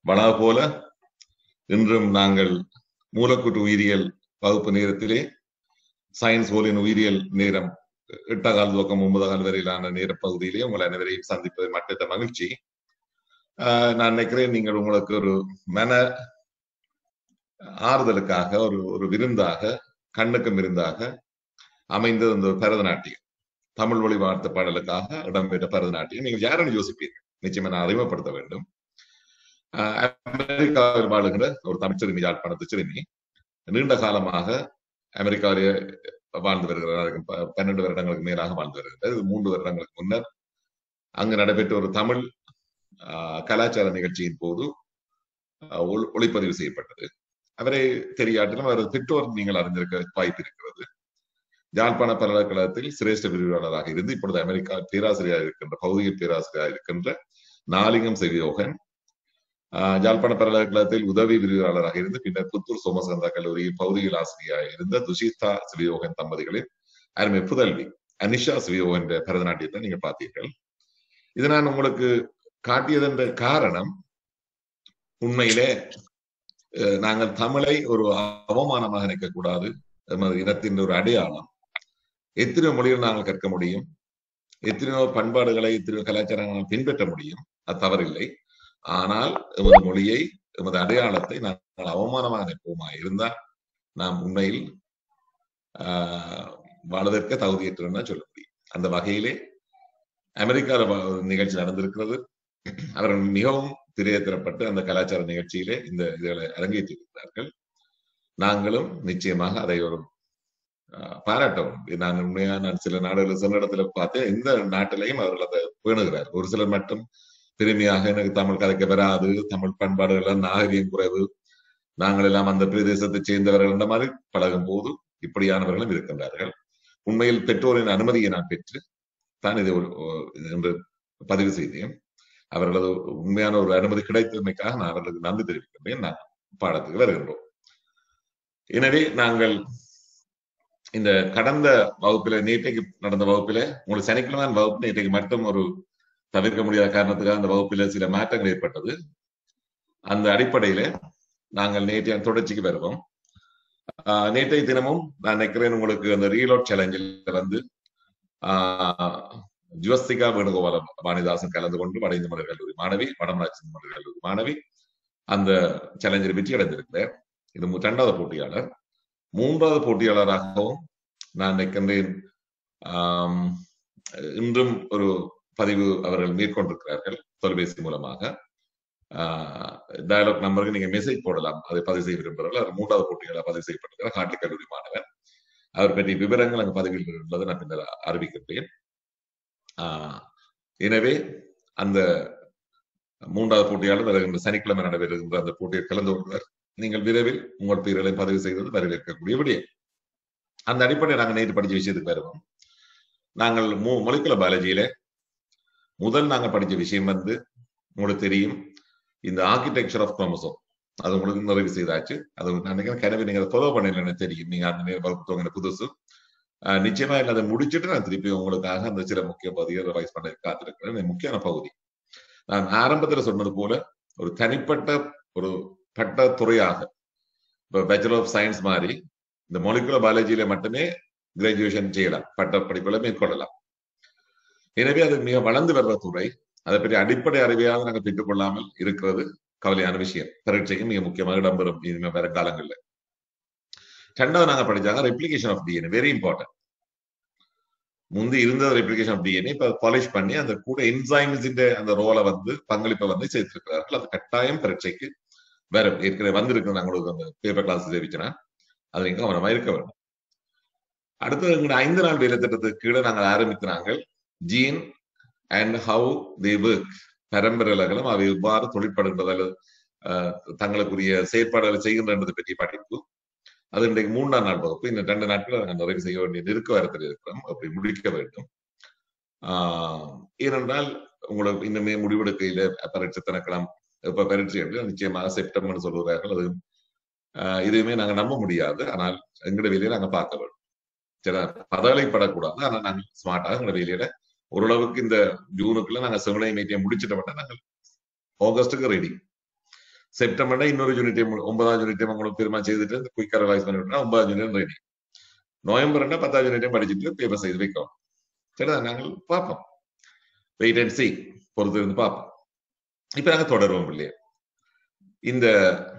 வளா போல இன்றும் நாங்கள் மூலக்கூற்று உயிரியல் வகுப்பு நேரத்திலே சயின்ஸ் ஹோலின் உயிரியல் நேரம் எட்டகால் துவக்கம் ஒன்பதாம் வரையிலான நேர பகுதியிலே உங்கள் அனைவரையும் சந்திப்பது மற்ற மகிழ்ச்சி ஆஹ் நான் நினைக்கிறேன் நீங்கள் உங்களுக்கு ஒரு மன ஆறுதலுக்காக ஒரு ஒரு விருந்தாக கண்ணுக்கும் விருந்தாக அமைந்தது இந்த பரதநாட்டியம் தமிழ் மொழி வார்த்தை பாடலுக்காக இடம்பெற்ற பரதநாட்டியம் நீங்கள் யாருன்னு யோசிப்பீர்கள் நிச்சயமா நான் அறிமுகப்படுத்த வேண்டும் ஆஹ் அமெரிக்காவில் வாழுகிற ஒரு தமிழ் சிறுமி யாழ்ப்பாணத்து சிறுமி நீண்ட காலமாக அமெரிக்காவிலே வாழ்ந்து வருகிறார் ப- பன்னெண்டு வருடங்களுக்கு மேலாக வாழ்ந்து வருகிறார் இது மூன்று வருடங்களுக்கு முன்னர் அங்கு நடைபெற்ற ஒரு தமிழ் ஆஹ், கலாச்சார நிகழ்ச்சியின் போது ஆஹ், ஒளி- ஒளிப்பதிவு செய்யப்பட்டது அவரை தெரியாட்டிலும் அவரது பெற்றோர் நீங்கள் அறிந்திருக்க வாய்ப்பு இருக்கிறது யாழ்ப்பாண பல்கலைக்கழகத்தில் சிரேஷ்ட விரிவாளராக இருந்து இப்பொழுது அமெரிக்கா பேராசிரியராக இருக்கின்ற பௌதிக பேராசிரியராக இருக்கின்ற நாலிங்கம் செவியோகன் ஆஹ், யாழ்ப்பாண பல்கலைக்கழகத்தில் உதவி விரிவாளராக இருந்து பின்னர் புத்தூர் சோமசந்தா கல்லூரியில் பௌதிக ஆசிரியராக இருந்த துஷிதா சிவயோகன் தம்பதிகளின் அருமை புதல்வி அனிஷா சிவயோகன் என்ற பரதநாட்டியத்தை நீங்க பார்த்தீர்கள் இது நான் உங்களுக்கு காட்டியதென்ற காரணம் உண்மையிலே அஹ், நாங்கள் தமிழை ஒரு அவமானமாக நினைக்கக்கூடாது எமது இனத்தின் ஒரு அடையாளம் எத்தனையோ மொழிகள் நாங்கள் கற்க முடியும் எத்தனையோ பண்பாடுகளை எத்தனையோ கலாச்சாரங்களை பின்பற்ற முடியும் அது தவறில்லை ஆனால் எமது மொழியை எமது அடையாளத்தை நாங்கள் அவமானமாக நினைப்போமா இருந்தால் நாம் உண்மையில் ஆஹ், வாழ்வதற்கு தகுதியற்றோம்னு தான் சொல்ல முடியும் அந்த வகையிலே அமெரிக்காவில் வ- நிகழ்ச்சி நடந்திருக்கிறது அவர்கள் மிகவும் திரையேற்றப்பட்டு அந்த கலாச்சார நிகழ்ச்சியிலே இந்த இதுகளை அரங்கேற்றிருக்கிறார்கள் நாங்களும் நிச்சயமாக அதை ஒரு ஆஹ், பாராட்டவும் நான் உண்மையா நான் சில நாடுகள் சில இடத்துல பார்த்தேன் இந்த நாட்டிலையும் அவர்கள் அதை பேணுகிறார் ஒரு சிலர் மட்டும் பெருமையாக எனக்கு தமிழ் கதைக்க வராது தமிழ் பண்பாடுகள் எல்லாம் நாகரிகம் குறைவு நாங்கள் எல்லாம் அந்த பிரதேசத்தை சேர்ந்தவர்கள் என்ற மாதிரி பழகும் போது இப்படியானவர்களும் இருக்கின்றார்கள் உண்மையில் பெற்றோரின் அனுமதியை நான் பெற்று தான் இதை ஒரு ஒரு- என்று பதிவு செய்தேன் அவர்களது உண்மையான ஒரு அனுமதி கிடைத்தமைக்காக நான் அவர்களுக்கு நன்றி தெரிவிக்கின்றேன் நான் பாடத்துக்கு வருகின்றோம் எனவே நாங்கள் இந்த கடந்த வகுப்பில நேற்றைக்கு நடந்த வகுப்பில உங்களுக்கு சனிக்கிழமை வகுப்பு நேற்றைக்கு மட்டும் ஒரு தவிர்க்க முடியாத காரணத்துக்காக அந்த வகுப்பில சில மாற்றங்கள் ஏற்பட்டது அந்த அடிப்படையில நாங்கள் நேற்றைய தொடர்ச்சிக்கு வருவோம் ஆஹ் நேற்றைய தினமும் நான் நினைக்கிறேன் உங்களுக்கு அந்த ரீலோட் சேலஞ்சில் வந்து ஆஹ் ஜுவஸ்திகா வேணுகோபால வாணிதாசன் கலந்து கொண்டு வட இந்து மலர் கல்லூரி மாணவி வடமராட்சி இந்து மலர் கல்லூரி மாணவி அந்த சேலஞ்சில் வெற்றி அடைந்திருக்கிறார் இது மு- இரண்டாவது போட்டியாளர் மூன்றாவது போட்டியாளராகவும் நான் நினைக்கின்றேன் ஆம், இன்றும் ஒரு பதிவு அவர்கள் மேற்கொண்டிருக்கிறார்கள் தொலைபேசி மூலமாக டயலாக் நம்பருக்கு நீங்க மெசேஜ் போடலாம் அதை பதிவு செய்ய விரும்புகிறவர்கள் அவர் மூன்றாவது போட்டியாளர் பதிவு செய்யப்பட்டிருக்கிறார் ஹார்ட்லி கல்லூரி மாணவர் அவர் பற்றிய விவரங்கள் அங்கு பதிவில் உள்ளதை நான் பின்னர் அறிவிக்கின்றேன் ஆஹ், எனவே அந்த மூன்றாவது போட்டியாளர் வருகின்ற சனிக்கிழமை நடைபெறுகின்ற அந்த போட்டியில் கலந்து கொள்வர் நீங்கள் விரைவில் உங்கள் பெயர்களை பதிவு செய்வது வரவேற்கக்கூடிய விடயம் அந்த அடிப்படையில் நாங்கள் நேற்று படிச்ச விஷயத்துக்கு வருவோம் நாங்கள் மொ- molecular biology-ல முதல் நாங்கள் படிச்ச விஷயம் வந்து உங்களுக்கு தெரியும் இந்த ஆர்கிடெக்சர் ஆஃப் குரோமோசோம் அது உங்களுக்கு நிறைவு செய்தாச்சு அது நான் நினைக்கிறேன் கனவு நீங்க அதை ஃபாலோ பண்ணலன்னு தெரியும் நீங்க அந்த நேரம் வகுப்பு துவங்கின புதுசு ஆஹ் நிச்சயமா இல்லை அதை முடிச்சுட்டு நான் திருப்பி உங்களுக்காக அந்த சில முக்கிய பகுதியை ரிவைஸ் பண்ண காத்திருக்கிறேன் இது முக்கியமான பகுதி நான் ஆரம்பத்துல சொன்னது போல ஒரு தனிப்பட்ட ஒரு பட்ட துறையாக இப்ப பேச்சுலர் ஆஃப் சயின்ஸ் மாதிரி இந்த molecular biology-ல மட்டுமே கிராஜுவேஷன் செய்யலாம் பட்ட படிப்புகளை மேற்கொள்ளலாம் எனவே அது மிக வளர்ந்து வர்ற துறை அதை பற்றி அடிப்படை அறிவையாக நாங்கள் பெற்றுக்கொள்ளாமல் இருக்கிறது கவலையான விஷயம் பரீட்சைக்கு மிக முக்கியமாக இடம்பெறும் இனிமே வர காலங்கள்ல ரெண்டாவது நாங்க படிச்சாங்க replication of DNA very important முந்தி இருந்த ரெப்ளிகேஷன் ஆஃப் டிஎன்ஏ இப்ப பாலிஷ் பண்ணி அந்த கூட என்சைம்ஸ் அந்த ரோலை வந்து பங்களிப்பை வந்து சேர்த்திருக்கிறார்கள் அது கட்டாயம் பரீட்சைக்கு வேற ஏற்கனவே வந்திருக்கு நாங்கள் உங்களுக்கு அந்த பேப்பர் கிளாஸ் தெரிவிச்சேன்னா அது நீங்க கவனமா இருக்க வேண்டும் அடுத்தது எங்க ஐந்து நாள் வேலை திட்டத்துக்கு கீழே நாங்கள் ஆரம்பிக்கிறாங்க gene and how they work பரம்பரைகளும் அவை எவ்வாறு தொழிற்படுகிறது அல்லது ஆஹ், தங்களுக்குரிய செயற்பாடுகளை செய்கின்றதை பற்றிய படிப்பு அது இன்றைக்கு மூன்றாம் நாள் வகுப்பு இந்த ரெண்டு நாட்கள் நாங்கள் நிறைவு செய்ய வேண்டிய நெருக்க வரத்தில் இருக்கிறோம் அப்படி முடிக்க வேண்டும் ஆஹ், ஏனென்றால் உங்களுக்கு இன்னுமே முடிவெடுக்கையில பரீட்சை திறக்கலாம் இப்ப பரீட்சை என்று நிச்சயமாக செப்டம்பர்னு சொல்லுகிறார்கள் அது ஆஹ், இதுவுமே நாங்க நம்ப முடியாது ஆனால் எங்களுடைய வேலையை நாங்க பார்க்க வேண்டும் சில பதவிப்படக்கூடாது ஆனா நாங்க ஸ்மார்ட்டாக எங்களுடைய வேலையில ஓரளவுக்கு இந்த ஜூனுக்குள்ள நாங்க செவனை மீட்டியை முடிச்சிட்டோம்னா நாங்கள் ஆகஸ்டுக்கு ரெடி செப்டம்பர்ல இன்னொரு யூனிட் ஒன்பதாம் யூனிட் உங்களுக்கு திரும்ப செய்துட்டு குயிக்கா ரிவைஸ் பண்ணி விட்டா ஒன்பதாம் யூனிட் ரெடி நவம்பர்னா பத்தாவது யூனிட்டையும் படிச்சுட்டு பேப்பர் செய்து வைக்கிறோம் சரிதான் நாங்கள் பார்ப்போம் வெயிட் அண்ட் சி பொறுத்து இருந்து பார்ப்போம் இப்ப நாங்க தொடருவோம் இல்லையா இந்த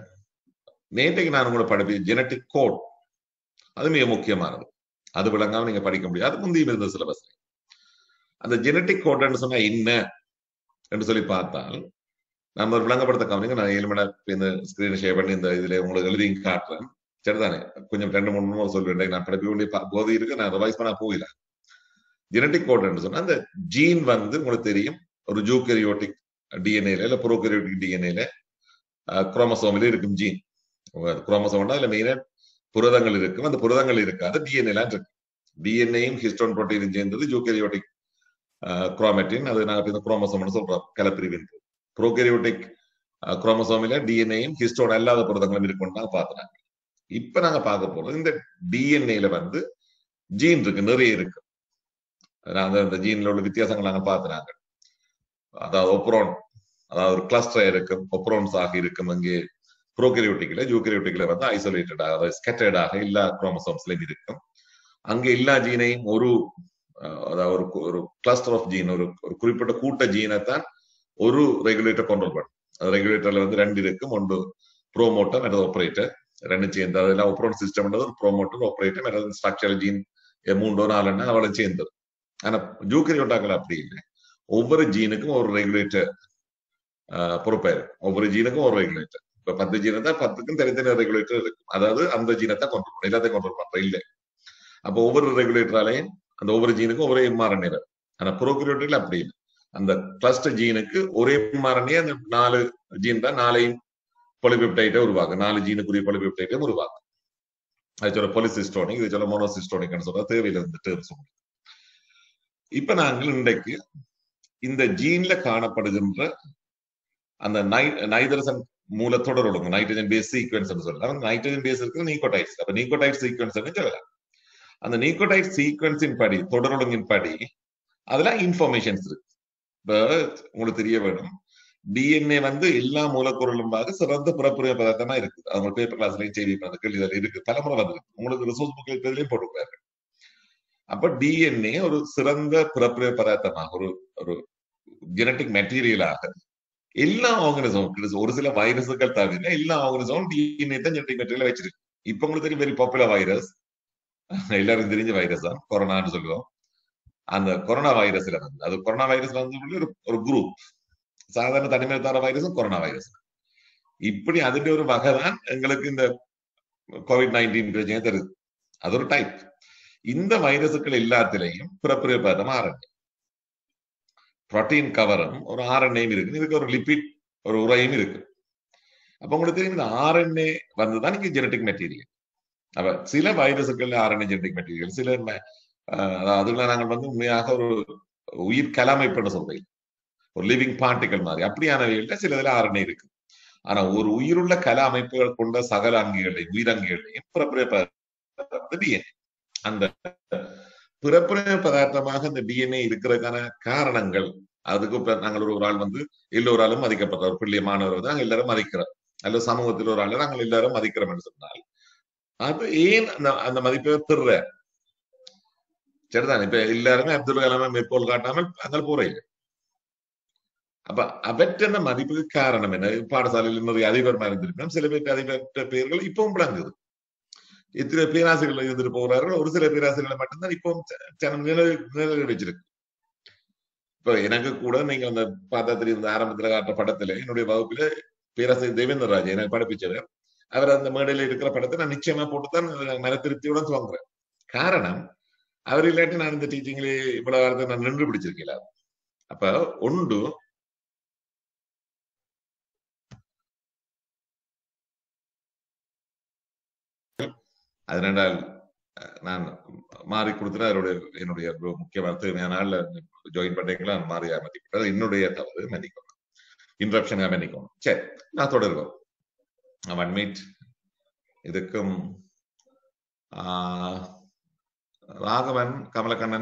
நேற்றைக்கு நான் உங்களை படிப்பி ஜெனட்டிக் கோட் அது மிக முக்கியமானது அது விளங்காம நீங்க படிக்க முடியாது அது முந்தையும் இருந்த சிலபஸ் அந்த ஜெனட்டிக் கோட்னு சொன்னா என்ன என்று சொல்லி பார்த்தால் நம்ம ஒரு விளங்கப்படுத்த கவனிங்க நான் ஏழு மணி நேரம் இந்த ஸ்கிரீன் ஷேர் பண்ணி இந்த இதுல உங்களுக்கு எழுதி காட்டுறேன் சரிதானே கொஞ்சம் ரெண்டு மூணு மூணு சொல்லுவேன் நான் படிக்க வேண்டிய போது இருக்கு நான் ரிவைஸ் பண்ண போகல ஜெனட்டிக் கோட்னு சொன்னா அந்த ஜீன் வந்து உங்களுக்கு தெரியும் ஒரு ஜூகரியோட்டிக் டிஎன்ஏல இல்ல ப்ரோகரியோட்டிக் டிஎன்ஏல குரோமசோமில இருக்கும் ஜீன் குரோமசோம்னா அதுல மெயினா புரதங்கள் இருக்கும் அந்த புரதங்கள் இருக்காது டிஎன்ஏலாம் இருக்கு டிஎன்ஏயும் ஹிஸ்டோன் புரோட்டீனும் சேர்ந்தது ஜூகரியோட்டிக் குரோமேட்டின் அது நாங்க இந்த குரோமசோம்னு சொல்றோம் கலப்பிரிவின் ப்ரோகரியோட்டிக் குரோமசோமில டிஎன்ஏயும் ஹிஸ்டோன் அல்லாத புரதங்களும் இருக்கும்னு நாங்க பார்த்துனாங்க இப்ப நாங்க பார்க்க போறது இந்த டிஎன்ஏல வந்து ஜீன் இருக்கு நிறைய இருக்கு அந்த அந்த ஜீன்ல உள்ள வித்தியாசங்கள் நாங்க பார்த்துனாங்க அதாவது ஒப்ரோன் அதாவது ஒரு கிளஸ்டர் இருக்கும் ஒப்ரோன்ஸ் ஆக இருக்கும் அங்கே ப்ரோகரியோட்டிக்ல ஜூகரியோட்டிக்ல வந்து ஐசோலேட்டடாக அதாவது ஸ்கேட்டர்டாக எல்லா குரோமசோம்ஸ்லயும் இருக்கும் அங்க எல்லா ஜீனையும் ஒரு அதாவது ஒரு ஒரு கிளஸ்டர் ஆஃப் ஜீன் ஒரு ஒரு குறிப்பிட்ட கூட்ட ஜீனை தான் ஒரு ரெகுலேட்டர் கண்ட்ரோல் பண்ணும் அது ரெகுலேட்டர்ல வந்து ரெண்டு இருக்கும் ஒன்று ப்ரோமோட்டர் மற்றது ஆப்ரேட்டர் ரெண்டு சேர்ந்து அதெல்லாம் ஒப்ரோன் சிஸ்டம்ன்றது ஒரு ப்ரோமோட்டர் ஆப்ரேட்டர் மற்றது ஸ்ட்ரக்சரல் ஜீன் மூண்டோ நாலுன்னா அவளை சேர்ந்தது ஆனா ஜூக்கரியோட்டாக்கள் அப்படி இல்லை ஒவ்வொரு ஜீனுக்கும் ஒரு ரெகுலேட்டர் பொறுப்பாயிரு ஒவ்வொரு ஜீனுக்கும் ஒரு ரெகுலேட்டர் இப்ப பத்து ஜீனை தான் பத்துக்கும் தனித்தனி ரெகுலேட்டர் இருக்கும் அதாவது அந்த ஜீனை தான் கண்ட்ரோல் பண்ணும் எல்லாத்தையும் கண்ட்ரோல் பண்ற இல்லை அப்போ ஒவ்வொரு ரெகுலேட்டராலையும் அந்த ஒவ்வொரு ஜீனுக்கும் ஒரே எம்ஆர்என்ஏ வரும் ஆனா ப்ரோக்ரியோட்டிக்ல அப்படி இல்லை அந்த கிளஸ்டர் ஜீனுக்கு ஒரே எம்ஆர்என்ஏ அந்த நாலு ஜீன் தான் நாளையும் பொலிபெப்டைட்டை உருவாக்கும் நாலு ஜீனுக்குரிய பொலிபெப்டைட்டை உருவாக்கும் அது சொல்ல பொலிசிஸ்டோனிக் இது சொல்ல மோனோசிஸ்டோனிக்னு சொல்ற தேவையில இருந்து டேர்ம்ஸ் இப்ப நாங்கள் இன்றைக்கு இந்த ஜீன்ல காணப்படுகின்ற அந்த நைதரசன் மூலத்தொடர் ஒழுங்கு நைட்ரஜன் பேஸ் சீக்வன்ஸ் சொல்லலாம் நைட்ரஜன் பேஸ் இருக்கு நீக்கோடைட்ஸ் அப்ப நீக்கோடைட் சீக்வன்ஸ் சொல்லலாம் அந்த நீக்கோடைட் சீக்வன்ஸின் படி தொடரொழுங்கின் படி அதெல்லாம் இன்ஃபர்மேஷன்ஸ் இருக்கு இப்ப உங்களுக்கு தெரிய வேணும் டிஎன்ஏ வந்து எல்லா மூலக்கூறுகளும்பாக சிறந்த புறப்புரிய பதார்த்தமா இருக்குது அவங்க பேப்பர் கிளாஸ்லயும் செய்தி கேள்வி இருக்கு தலைமுறை வந்திருக்கு உங்களுக்கு ரிசோர்ஸ் புக்கில் இதுலயும் போட்டுருக்காரு அப்ப டிஎன்ஏ ஒரு சிறந்த பிறப்புரிய பதார்த்தமாக ஒரு ஒரு ஜெனட்டிக் மெட்டீரியலாக எல்லா ஆர்கனிசமும் ஒரு சில வைரஸுகள் தவிர எல்லா ஆர்கனிசமும் டிஎன்ஏ தான் ஜெனட்டிக் மெட்டீரியல் வச்சிருக்கு இப்ப உங்களுக்கு தெரியும் வெரி பாப்புலர் வைரஸ் எல்லாருக்கும் தெரிஞ்ச வைரஸ் தான் கொரோனான்னு சொல்லுவோம் அந்த கொரோனா வைரஸ்ல வந்து அது கொரோனா வைரஸ்ல வந்து ஒரு ஒரு குரூப் சாதாரண தனிமையில் தர வைரஸும் கொரோனா வைரஸ் இப்படி அதுக்கு ஒரு வகை தான் எங்களுக்கு இந்த கோவிட் நைன்டீன் பிரச்சனை தருது அது ஒரு டைப் இந்த வைரஸுகள் எல்லாத்திலையும் பிறப்புரிய பதம் ஆர்என்ஏ புரோட்டீன் கவரும் ஒரு ஆர்என்ஏயும் இருக்கு இதுக்கு ஒரு லிபிட் ஒரு உரையும் இருக்கு அப்ப உங்களுக்கு தெரியும் இந்த ஆர்என்ஏ வந்துதான் இங்க ஜெனட்டிக் மெட்டீரியல் அப்ப சில வைரஸுகள் ஆர்என்ஏ ஜெனட்டிக் மெட்டீரியல் சில அதுல நாங்கள் வந்து உண்மையாக ஒரு உயிர் கலமைப்புன்னு சொல்றீங்க ஒரு லிவிங் பார்ட்டிகல் மாதிரி அப்படியானவைகள்ல சில இதுல ஆர்என்ஏ இருக்கு ஆனா ஒரு உயிருள்ள கல அமைப்புகள் கொண்ட சகல அங்கிகளையும் உயிரங்கிகளையும் பிறப்புரிய டிஎன்ஏ அந்த பிறப்புரிய பதார்த்தமாக இந்த டிஎன்ஏ இருக்கிறதுக்கான காரணங்கள் அதுக்கு நாங்கள் ஒரு ஆள் வந்து எல்லோராலும் மதிக்கப்பட்ட ஒரு பிள்ளைய மாணவர் வந்து நாங்கள் எல்லாரும் மதிக்கிறோம் அல்லது சமூகத்தில் ஒரு ஆள் நாங்கள் எல்லாரும் மதிக்கிறோம் என்று சொன்னால் அது ஏன் அந்த அந்த மதிப்பை பெறுற சரிதான் இப்ப எல்லாருமே அப்துல் கலாமை மேற்கோள் காட்டாமல் அங்கே போறீங்க அப்ப அவற்ற மதிப்புக்கு காரணம் என்ன பாடசாலையில் நிறைய அதிபர் இருந்திருக்கணும் சில பேருக்கு அதிபர் பெயர்கள் இப்பவும் விளங்குது எத்தனை பேராசிரியர்கள் இருந்துட்டு போகிறார்கள் ஒரு சில பேராசிரியர்களை மட்டும்தான் இப்போ நிலை நிலை வச்சிருக்கு இப்ப எனக்கு கூட நீங்க அந்த பார்த்தா தெரியும் இந்த ஆரம்பத்துல காட்டுற படத்துல என்னுடைய வகுப்புல பேராசிரியர் தேவேந்திர ராஜ் எனக்கு படிப்பிச்சவர் அவர் அந்த மேடையில இருக்கிற படத்தை நான் நிச்சயமா போட்டுதான் மன திருப்தியுடன் துவங்குறேன் காரணம் அவர் இல்லாட்டி நான் இந்த டீச்சிங்ல இவ்வளவு காலத்தை நான் நின்று பிடிச்சிருக்கல அப்ப ஒன்று அதனால் நான் மாறி கொடுத்துட்டு அதனுடைய என்னுடைய முக்கிய வார்த்தை நாள்ல ஜாயின் பண்ணீங்களா மாறி மதிப்பிட்டது என்னுடைய தவறு மன்னிக்கணும் இன்ட்ரப்ஷன் மன்னிக்கணும் சரி நான் தொடர்வோம் ஒன் மீட் இதுக்கும் ராகவன் கமலக்கண்ணன்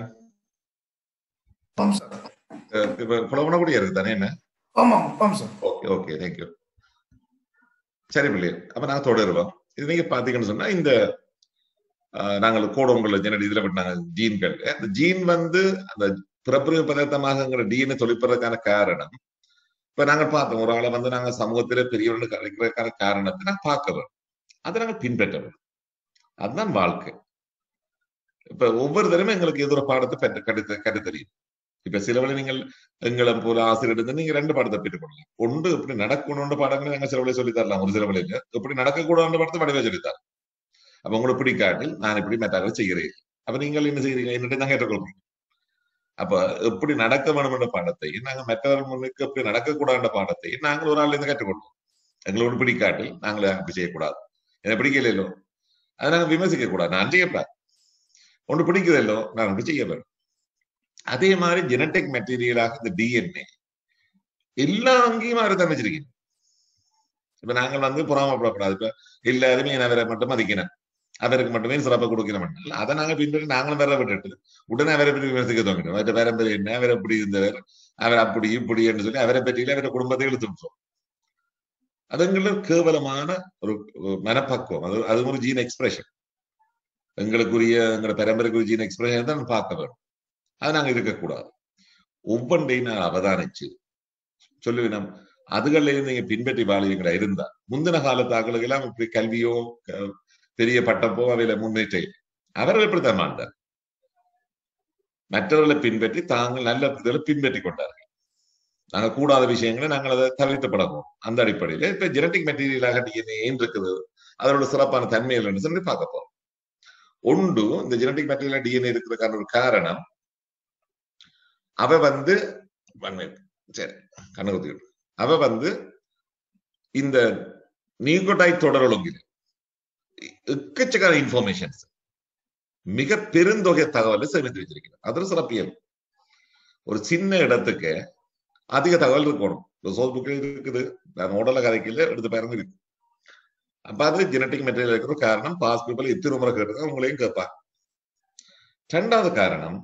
புலவனகுடியா இருக்கு தானே என்ன ஆமாம் ஆமாம் சார் ஓகே ஓகே தேங்க்யூ சரி பிள்ளைகள் அப்ப நாங்க தொடருவோம் இது நீங்க பாத்தீங்கன்னு சொன்னா இந்த ஆஹ், நாங்கள் கோடோங்கள் ஜெனடி இதுல விட்டாங்க ஜீன்கள் அந்த ஜீன் வந்து அந்த பிறப்புரிமை பதார்த்தமாகங்கிற டிஎன்ஏ தொழிற்பதற்கான காரணம் இப்ப நாங்க பார்த்தோம் ஒரு ஆளை வந்து நாங்க சமூகத்தில பெரியவர்கள் கலைக்கிறதுக்கான காரணத்தை நாங்க பார்க்கிறோம் அதை நாங்க பின்பற்ற வேண்டும் அதுதான் வாழ்க்கை இப்ப ஒவ்வொரு தடவை எங்களுக்கு எதிர பாடத்தை பெற்று கட்டு கட்டு தெரியும் இப்ப சிலவழி நீங்கள் எங்களை போல ஆசிரியர் இருந்து நீங்க ரெண்டு பாடத்தை பெற்றுக்கொள்ளலாம் ஒன்று எப்படி நடக்கணும்னு பாடங்களை நாங்க சிலவழி சொல்லி தரலாம் ஒரு சில வழியில எப்படி நடக்கக்கூடாதுன்னு பாடத்தை வடிவா சொல்லி தரலாம் அப்ப உங்களுக்கு பிடிக்காட்டில் நான் இப்படி மெட்டாக செய்கிறேன் அப்ப நீங்கள் என்ன செய்றீங்க என்னட்டு தான் கேட்டுக்கொள்றீங்க அப்ப எப்படி நடக்க வேண்டும் என்ற பாடத்தை நாங்க மற்றவர்கள் முன்னுக்கு எப்படி நடக்கக்கூடாத பாடத்தை நாங்கள் ஒரு ஆள் இருந்து கற்றுக்கொள்வோம் எங்களோட பிடிக்காட்டில் நாங்கள் அப்படி செய்யக்கூடாது எனக்கு பிடிக்கலையோ அதை நாங்க விமர்சிக்க கூடாது நான் செய்யக்கூடாது ஒன்று பிடிக்குதல்லோ நான் அப்படி செய்ய வேண்டும் அதே மாதிரி ஜெனட்டிக் மெட்டீரியலாக இந்த டிஎன்ஏ எல்லா அங்கேயும் அவர் தான் வச்சிருக்கீங்க இப்ப நாங்கள் வந்து புறாமப்படக்கூடாது இப்ப எல்லாருமே அவரை மட்டும் மதிக்கணும் அவருக்கு மட்டுமே சிறப்பை கொடுக்கணும் இல்ல அதை நாங்க பின்பற்றி நாங்களும் வேற விட்டுட்டு உடனே அவரை பற்றி விமர்சிக்க தோங்கிட்டோம் அவர்கிட்ட வேற பேர் என்ன அவர் எப்படி இருந்தவர் அவர் அப்படி இப்படி என்று சொல்லி அவரை பற்றியில அவரை குடும்பத்தை இழுத்து விட்டோம் அதுங்களுக்கு கேவலமான ஒரு ஒரு மனப்பக்குவம் அது அது ஒரு ஜீன் எக்ஸ்பிரஷன் எங்களுக்குரிய எங்களோட பரம்பரைக்குரிய ஜீன் எக்ஸ்பிரஷன் தான் பார்க்க வேண்டும் அது நாங்க இருக்கக்கூடாது ஒவ்வொன்றையும் நான் அவதானிச்சு சொல்லுவினம் அதுகளில் நீங்க பின்பற்றி வாழ்வீங்களா இருந்தா முந்தின காலத்து ஆக்களுக்கு எல்லாம் இப்படி கல்வியோ க- பெரிய பட்டப்போ அவையில முன்னேற்ற அவர்கள் இப்படித்தான் வாழ்ந்தார் மற்றவர்களை பின்பற்றி தாங்கள் நல்ல இதில் பின்பற்றி கொண்டார்கள் நாங்க கூடாத விஷயங்களை நாங்கள் அதை தவிர்த்து பழகுவோம் அந்த அடிப்படையில இப்ப ஜெனட்டிக் மெட்டீரியலாக டிஎன்ஏ ஏன் இருக்குது அதோட சிறப்பான தன்மைகள் என்று சொல்லி பார்க்க போறோம் ஒன்று இந்த ஜெனட்டிக் மெட்டீரியல் டிஎன்ஏ இருக்கிறதுக்கான ஒரு காரணம் அவ வந்து one minute. சரி கண்ணு குத்திக்கிட்டு அவ வந்து இந்த நியூகோடைட் தொடர் ஒழுங்கில் எக்கச்சக்கான இன்ஃபர்மேஷன்ஸ் மிக பெருந்தொகை தகவலை சேமித்து வச்சிருக்கிறார் அது சிறப்பியல் ஒரு சின்ன இடத்துக்கு அதிக தகவல் இருக்கணும் இந்த சோல் புக்கில் இருக்குது நான் உடல கதைக்கல எடுத்து பாருங்க இருக்கு அப்ப அது ஜெனட்டிக் மெட்டீரியல் இருக்கிற காரணம் பாஸ் பீப்பிள் எத்தனை முறை கேட்டு உங்களையும் கேட்பாங்க ரெண்டாவது காரணம்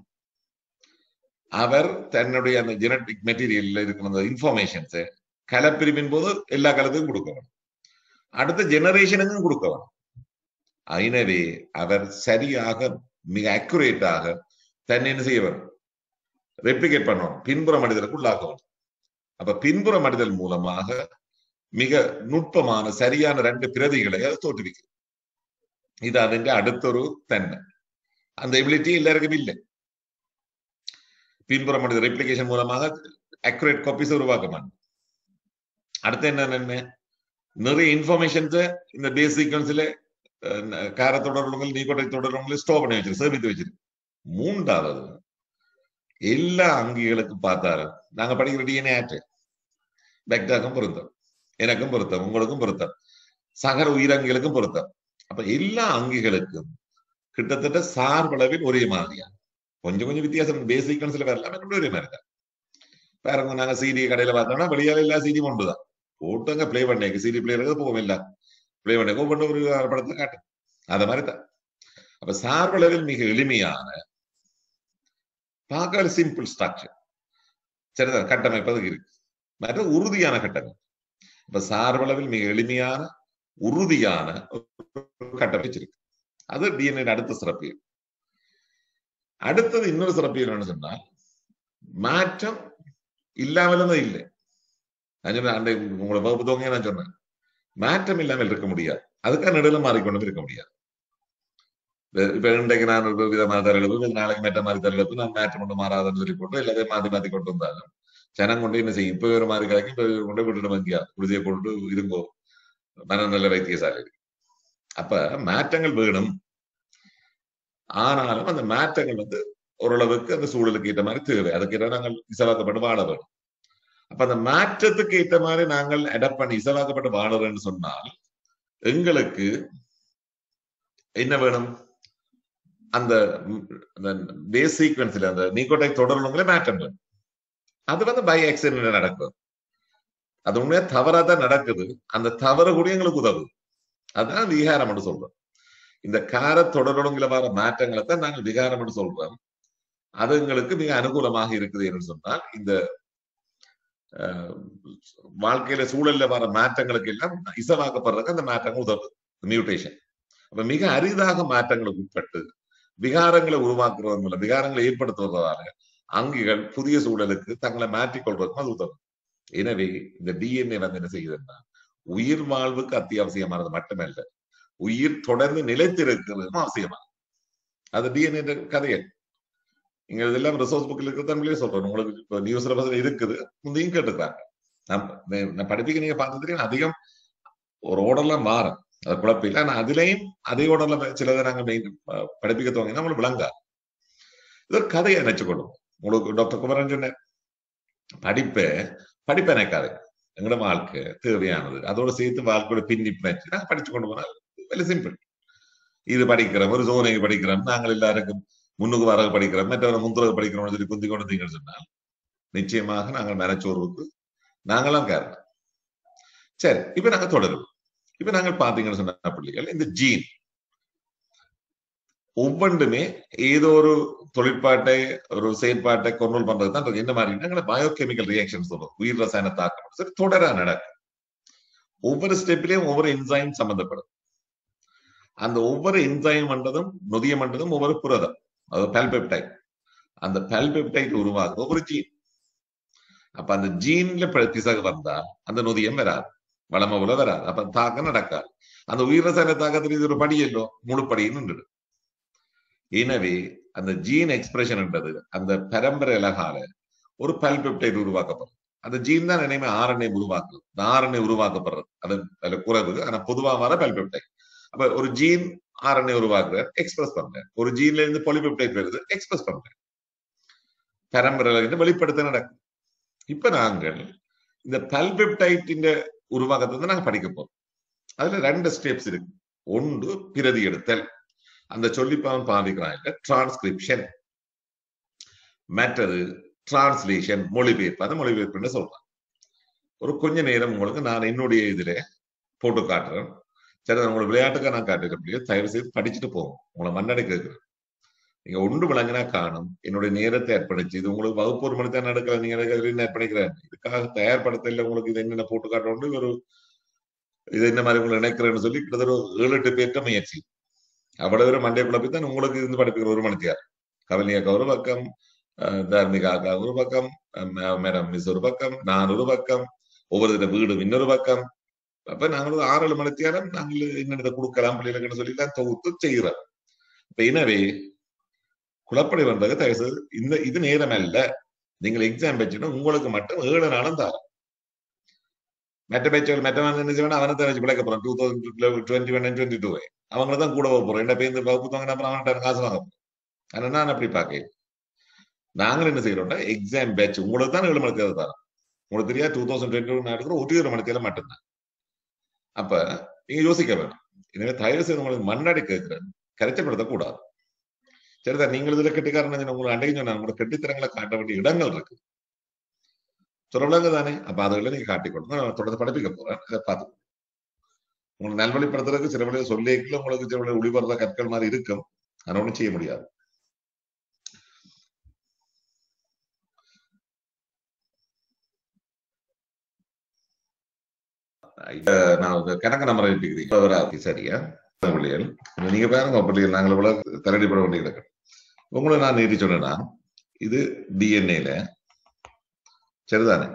அவர் தன்னுடைய அந்த ஜெனட்டிக் மெட்டீரியல்ல இருக்கிற அந்த இன்ஃபர்மேஷன்ஸ் கலப்பிரிவின் போது எல்லா காலத்துக்கும் கொடுக்க வேணும் அடுத்த ஜெனரேஷனுக்கும் கொடுக்க வேணும் எனவே அவர் சரியாக மிக அக்குரேட்டாக தன்னை என்ன செய்ய வேணும் ரெப்ளிகேட் பண்ணணும் பின்புற மனிதருக்கு உள்ளாக்க வேணும் அப்ப பின்புற மனிதல் மூலமாக மிக நுட்பமான சரியான ரெண்டு பிரதிகளை அது தோற்றுவிக்கும் இது അതിന്റെ அடுத்தொரு தன்மை அந்த எபிலிட்டி எல்லாருக்கும் இல்லை பின்புற மனித ரெப்ளிகேஷன் மூலமாக அக்குரேட் காப்பீஸ் உருவாக்க மாட்டோம் அடுத்து என்ன நன்மை நிறைய இன்ஃபர்மேஷன்ஸ் இந்த பேஸ் சீக்வன்ஸ்ல கார தொடர்புகள் நீக்கோட்டை தொடர்புகளை ஸ்டோர் பண்ணி வச்சிருக்கு சேமித்து வச்சிருக்கு மூன்றாவது எல்லா அங்கிகளுக்கும் பார்த்தாலும் நாங்க படிக்கிற டிஎன்ஏ ஆக்ட் பெக்டாக்கும் பொருத்தம் எனக்கும் பொருத்தம் உங்களுக்கும் பொருத்தம் சகர உயிரங்கிகளுக்கும் பொருத்தம் அப்ப எல்லா அங்கிகளுக்கும் கிட்டத்தட்ட சார்பளவில் ஒரே மாதிரியா கொஞ்சம் கொஞ்சம் வித்தியாசம் பேசிக் கன்சில் வரலாம் ரெண்டு ஒரே மாதிரி தான் பாருங்க நாங்க சிடி கடையில பார்த்தோம்னா வெளியால எல்லா சிடி ஒன்றுதான் போட்டு அங்க பிளே பண்ணேக்கு சிடி பிளேயருக்கு போகும் இல்ல பிளே பண்ண ஒவ்வொன்று ஒரு படத்தை காட்டு அத மாதிரி தான் அப்ப சார்பளவில் மிக எளிமையான பார்க்க சிம்பிள் ஸ்ட்ரக்சர் சரிதான் கட்டமைப்பு அதுக்கு இருக்கு மற்ற உறுதியான கட்டமைப்பு இப்ப சார்பளவில் மிக எளிமையான உறுதியான ஒரு கட்டமைப்பு இருக்கு அது டிஎன்ஏ அடுத்த சிறப்பு அடுத்தது இன்னொரு சிறப்பு என்னன்னு சொன்னால் மாற்றம் இல்லாமல் இல்லை நான் சொன்னேன் அண்டை உங்களை வகுப்பு தோங்க நான் சொன்னேன் மாற்றம் இல்லாமல் இருக்க முடியாது அதுக்காக நடுவில் மாறிக்கொண்டும் இருக்க முடியாது இப்ப இன்றைக்கு நான் ஒரு விதமான தரெழுப்பு நாளைக்கு மெட்ட மாதிரி தரெழுப்பு நான் மாற்றம் கொண்டு மாறாதுன்னு சொல்லி போட்டு எல்லாத்தையும் மாத்தி மாத்தி கொண்டு வந்தாலும் ஜனம் கொண்டு என்ன செய்யும் இப்ப ஒரு மாதிரி கலக்கி இப்ப கொண்டு விட்டுட்டு வங்கியா குருதியை போட்டு இருங்கோ மனநல வைத்தியசாலை அப்ப மாற்றங்கள் வேணும் ஆனாலும் அந்த மாற்றங்கள் வந்து ஓரளவுக்கு அந்த சூழலுக்கு ஏற்ற மாதிரி தேவை அதுக்கு நாங்கள் இசவாக்கப்பட்டு வாழ வேணும் அப்ப அந்த மாற்றத்துக்கு ஏற்ற மாதிரி நாங்கள் அடாப்ட் பண்ணி இசவாக்கப்பட்டு வாழறோம்னு சொன்னால் எங்களுக்கு என்ன வேணும் அந்த பேஸ் சீக்வன்ஸ்ல அந்த நீக்கோடைக் தொடர்புகளை மாற்றம் வேணும் அது வந்து பை ஆக்சிடென்ட் நடக்கும் அது உண்மையா தவறா தான் நடக்குது அந்த தவறு கூட எங்களுக்கு உதவுது அதுதான் விகாரம் சொல்றோம் இந்த கார தொடர்புல வர மாற்றங்களை தான் நாங்கள் விகாரம் என்று சொல்றோம் அது எங்களுக்கு மிக அனுகூலமாக இருக்குது என்று சொன்னால் இந்த அஹ், வாழ்க்கையில சூழல்ல வர மாற்றங்களுக்கு எல்லாம் இசவாக்கப்படுறதுக்கு அந்த மாற்றங்கள் உதவுது மியூட்டேஷன் அப்ப மிக அரிதாக மாற்றங்களுக்கு உட்பட்டு விகாரங்களை உருவாக்குறது மூலம் விகாரங்களை ஏற்படுத்துவதால அங்கிகள் புதிய சூழலுக்கு தங்களை மாற்றிக்கொள்வதற்கும் அது உதவும் எனவே இந்த டிஎன்ஏ வந்து என்ன செய்யுதுன்னா உயிர் வாழ்வுக்கு அத்தியாவசியமானது மட்டுமல்ல உயிர் தொடர்ந்து நிலைத்திருக்கிறதும் அவசியமானது அது டிஎன்ஏ கதைகள் நீங்க இதெல்லாம் ரிசோர்ஸ் புக்கில் இருக்கிற தமிழே சொல்றேன் உங்களுக்கு இப்போ நியூஸ்ல பதில் இருக்குது முந்தையும் கேட்டுக்கிறாங்க நம்ம நான் படிப்புக்கு நீங்க பார்த்ததுலேயும் அதிகம் ஒரு ஓடெல்லாம் மாறும் அது குழப்பம் இல்லை ஆனா அதுலயும் அதே ஓடல சிலதை நாங்க மெயின் படிப்பிக்க துவங்கினா நம்மளுக்கு விளங்கா இது ஒரு கதையை நினைச்சுக்கொள்ளும் உங்களுக்கு டாக்டர் குமரன் சொன்ன படிப்பை படிப்பை நினைக்காது எங்களோட வாழ்க்கை தேவையானது அதோட சேர்த்து வாழ்க்கையோட பின்னி பிணைச்சு நாங்க படிச்சு கொண்டு போனால் வெரி சிம்பிள் இது படிக்கிறோம் ஒரு சோதனைக்கு படிக்கிறோம் நாங்கள் எல்லாருக்கும் முன்னுக்கு வரகு படிக்கிறோம் மற்றவரை முந்துறது படிக்கிறோம்னு சொல்லி குந்தி கொண்டு தீங்கன்னு சொன்னால் நிச்சயமாக நாங்கள் மனச்சோர்வுக்கு நாங்களாம் காரணம் சரி இப்ப நாங்க தொடரும் இப்ப நாங்கள் பாத்தீங்கன்னு சொன்ன பிள்ளைகள் இந்த ஜீன் ஒவ்வொன்றுமே ஏதோ ஒரு தொழிற்பாட்டை ஒரு செயற்பாட்டை கொண்டோல் பண்றது தான் இருக்கு. என்ன மாதிரி பயோகெமிக்கல் ரியாக்ஷன் சொல்றோம் உயிர் ரசாயன தாக்கம் சரி தொடரா நடக்கும் ஒவ்வொரு ஸ்டெப்லயும் ஒவ்வொரு என்சைம் சம்பந்தப்படும் அந்த ஒவ்வொரு என்சைம் மண்டதும் நொதிய மண்டதும் ஒவ்வொரு புரதம் அது பல்பெப்டைட் அந்த பல்பெப்டைட் உருவாகுது ஒவ்வொரு ஜீன் அப்ப அந்த ஜீன்ல பிசகு வந்தா அந்த நொதியம் வராது வளம போல வராது அப்ப தாக்கம் நடக்காது அந்த உயிர் ரசாயன தாக்கத்தில் இது ஒரு படி இல்லோ முழு படின்னு நின்றுடும் எனவே அந்த ஜீன் எக்ஸ்பிரஷன்ன்றது அந்த பரம்பரை அழகால ஒரு பல்பெப்டைட் உருவாக்கப்படும் அந்த ஜீன் தான் இனிமே ஆர்என்ஏ உருவாக்குது இந்த ஆர்என்ஏ உருவாக்கப்படுறது அது அதுல குறைவு ஆனா பொதுவா வர பல்பெப்டைட் அப்ப ஒரு ஜீன் ஆர்என்ஏ உருவாக்குற எக்ஸ்பிரஸ் பண்றேன் ஒரு ஜீன்ல இருந்து பொலிபெப்டைட் வருது எக்ஸ்பிரஸ் பண்றேன் பரம்பரை இருந்து வெளிப்படுத்த நடக்கும் இப்ப நாங்கள் இந்த பல்பெப்டைட்டின் உருவாக்கத்தை வந்து நாங்க படிக்க போறோம் அதுல ரெண்டு ஸ்டெப்ஸ் இருக்கு ஒன்று பிரதி எடுத்தல் அந்த சொல்லிப்பான் பாதிக்கிறான் இல்ல டிரான்ஸ்கிரிப்ஷன் மற்றது டிரான்ஸ்லேஷன் மொழிபெயர்ப்பு அந்த மொழிபெயர்ப்புன்னு சொல்றான் ஒரு கொஞ்ச நேரம் உங்களுக்கு நான் என்னுடைய இதுல போட்டு காட்டுறேன் சரி நான் உங்களுக்கு விளையாட்டுக்கா நான் காட்டுறேன் அப்படியே தயவு செய்து படிச்சுட்டு போவோம் உங்களை மண்ணடை கேட்கிறேன் நீங்க ஒன்று விளங்கினா காணும் என்னுடைய நேரத்தை அர்ப்பணிச்சு இது உங்களுக்கு வகுப்பு ஒரு மணி தான் நடக்கல நீங்க எனக்கு அர்ப்பணிக்கிறேன் இதுக்காக தயார்படுத்த இல்லை உங்களுக்கு இது என்னென்ன போட்டு காட்டணும் ஒரு இது என்ன மாதிரி உங்களை நினைக்கிறேன்னு சொல்லி கிட்டத்தட்ட ஒரு ஏழு எட்டு பேர்ட்ட முயற்சி அவ்வளவு பேரும் மண்டே குழப்பி தான் உங்களுக்கு இருந்து படிப்புகிற ஒரு மணித்தியார் கவலியாக்கா ஒரு பக்கம் தார்மிகாக்கா ஒரு பக்கம் மேடம் மிஸ் ஒரு பக்கம் நான் ஒரு பக்கம் ஒவ்வொரு வீடு இன்னொரு பக்கம் அப்ப நாங்கள் ஒரு ஆறு ஏழு மணித்தியாரம் நாங்கள் என்னென்ன கொடுக்கலாம் பிள்ளைகளுக்குன்னு சொல்லி தான் தொகுத்து செய்கிறோம் இப்ப எனவே குழப்படி பண்றது தயவு இந்த இது நேரம் அல்ல நீங்கள் எக்ஸாம் வச்சுட்டு உங்களுக்கு மட்டும் ஏழு நாளும் தாரம் மற்ற பேச்சுகள் மற்றவன் என்ன செய்வேன் அவனை தான் வச்சு பிழைக்க போறான் two thousand twenty one twenty two அவங்க தான் கூட போறோம் என்ன பேருந்து வகுப்பு வாங்கினா அப்புறம் அவன்கிட்ட காசு வாங்க போறோம் ஆனா நான் அப்படி பார்க்க நாங்கள் என்ன செய்யறோம்னா எக்ஸாம் பேட்ச் உங்களுக்கு தான் ஏழு மணி தேவை தரோம் உங்களுக்கு தெரியாது டூ தௌசண்ட் டுவெண்ட்டி ஒன் நடக்கிற ஒரு ஏழு மணி தேவை மட்டும்தான் அப்ப நீங்க யோசிக்க வேணும் எனவே தயவு செய்து உங்களுக்கு மண்ணாடி கேட்கிறேன் கரைச்சப்படுத்த கூடாது சரிதான் நீங்கள் இதுல கெட்டிக்காரன் உங்களுக்கு அன்றைக்கு சொன்னா உங்களோட கெட்டித்தரங்களை காட்ட வேண்டிய இடங்கள் இருக்கு சொல்றவங்க தானே அப்ப அதுகளை நீங்க காட்டிக்கொள்ளுங்க நான் தொடர்ந்து படிப்பிக்க போறேன் அதை பார்த்து உங்களுக்கு நல்வழிப்படுத்துறதுக்கு சில வழியை சொல்லிக்கல உங்களுக்கு சில வழியை ஒளிபரத கற்கள் மாதிரி இருக்கும் அதை ஒன்றும் செய்ய முடியாது நான் கணக்கு நம்பர் எழுப்பிக்கிறீங்க சரியா பிள்ளைகள் நீங்க பாருங்க பிள்ளைகள் நாங்கள் இவ்வளவு தரடிப்பட வேண்டி கிடக்கு உங்களை நான் நீட்டி சொன்னேன்னா இது டிஎன்ஏல சரிதானே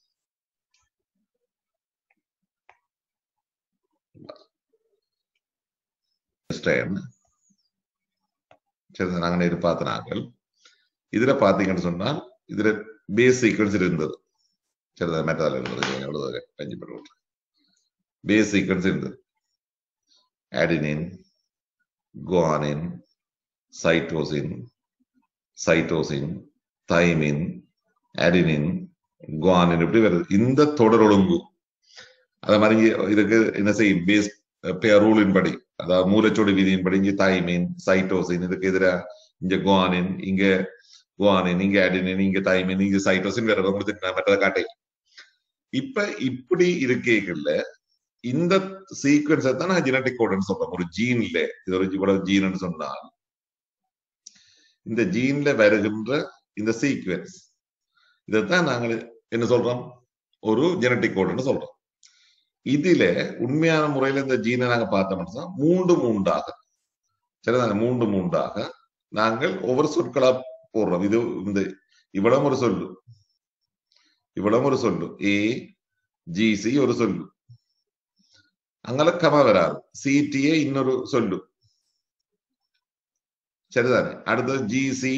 சரி நாங்க நேரு பார்த்த நாங்கள் இதுல பாத்தீங்கன்னு சொன்னால் இதுல பேஸ் சீக்வன்ஸ் இருந்தது சரிதான் மெட்டால இருந்தது எவ்வளவு பஞ்சு பண்ணி பேஸ் சீக்வன்ஸ் இருந்தது adenine guanine cytosine cytosine thymine adenine guanine இப்படி வருது இந்த தொடர் ஒழுங்கு அத மாதிரி இதுக்கு என்ன செய்யும் பேஸ் ரூலின் படி அதாவது மூலச்சோடி விதியின் இங்க தைமின் சைட்டோசின் இதுக்கு எதிராக இங்க குவானின் இங்க குவானின் இங்க அடினின் இங்க தைமின் இங்க சைட்டோசின் வேற உங்களுக்கு மற்றதை காட்டை இப்ப இப்படி இருக்கேக்கல்ல இந்த சீக்வன்ஸை தான் நான் ஜெனட்டிக் கோடுன்னு சொல்றேன் ஒரு ஜீன்ல இது ஒரு இவ்வளவு ஜீன் சொன்னால் இந்த ஜீன்ல வருகின்ற இந்த சீக்வன்ஸ் இதைத்தான் நாங்கள் என்ன சொல்றோம் ஒரு ஜெனட்டிக் கோடுன்னு சொல்றோம் இதுல உண்மையான முறையில இந்த ஜீனை நாங்க பார்த்தோம்னா மூன்று மூன்றாக சரிதாங்க மூன்று மூன்றாக நாங்கள் ஒவ்வொரு சொற்களா போடுறோம் இது இந்த இவ்வளவு ஒரு சொல்லு இவ்வளவு ஒரு சொல்லு ஏ ஜிசி ஒரு சொல்லு அங்கல கம வராது சிடிஏ இன்னொரு சொல்லு சரிதானே அடுத்தது ஜிசி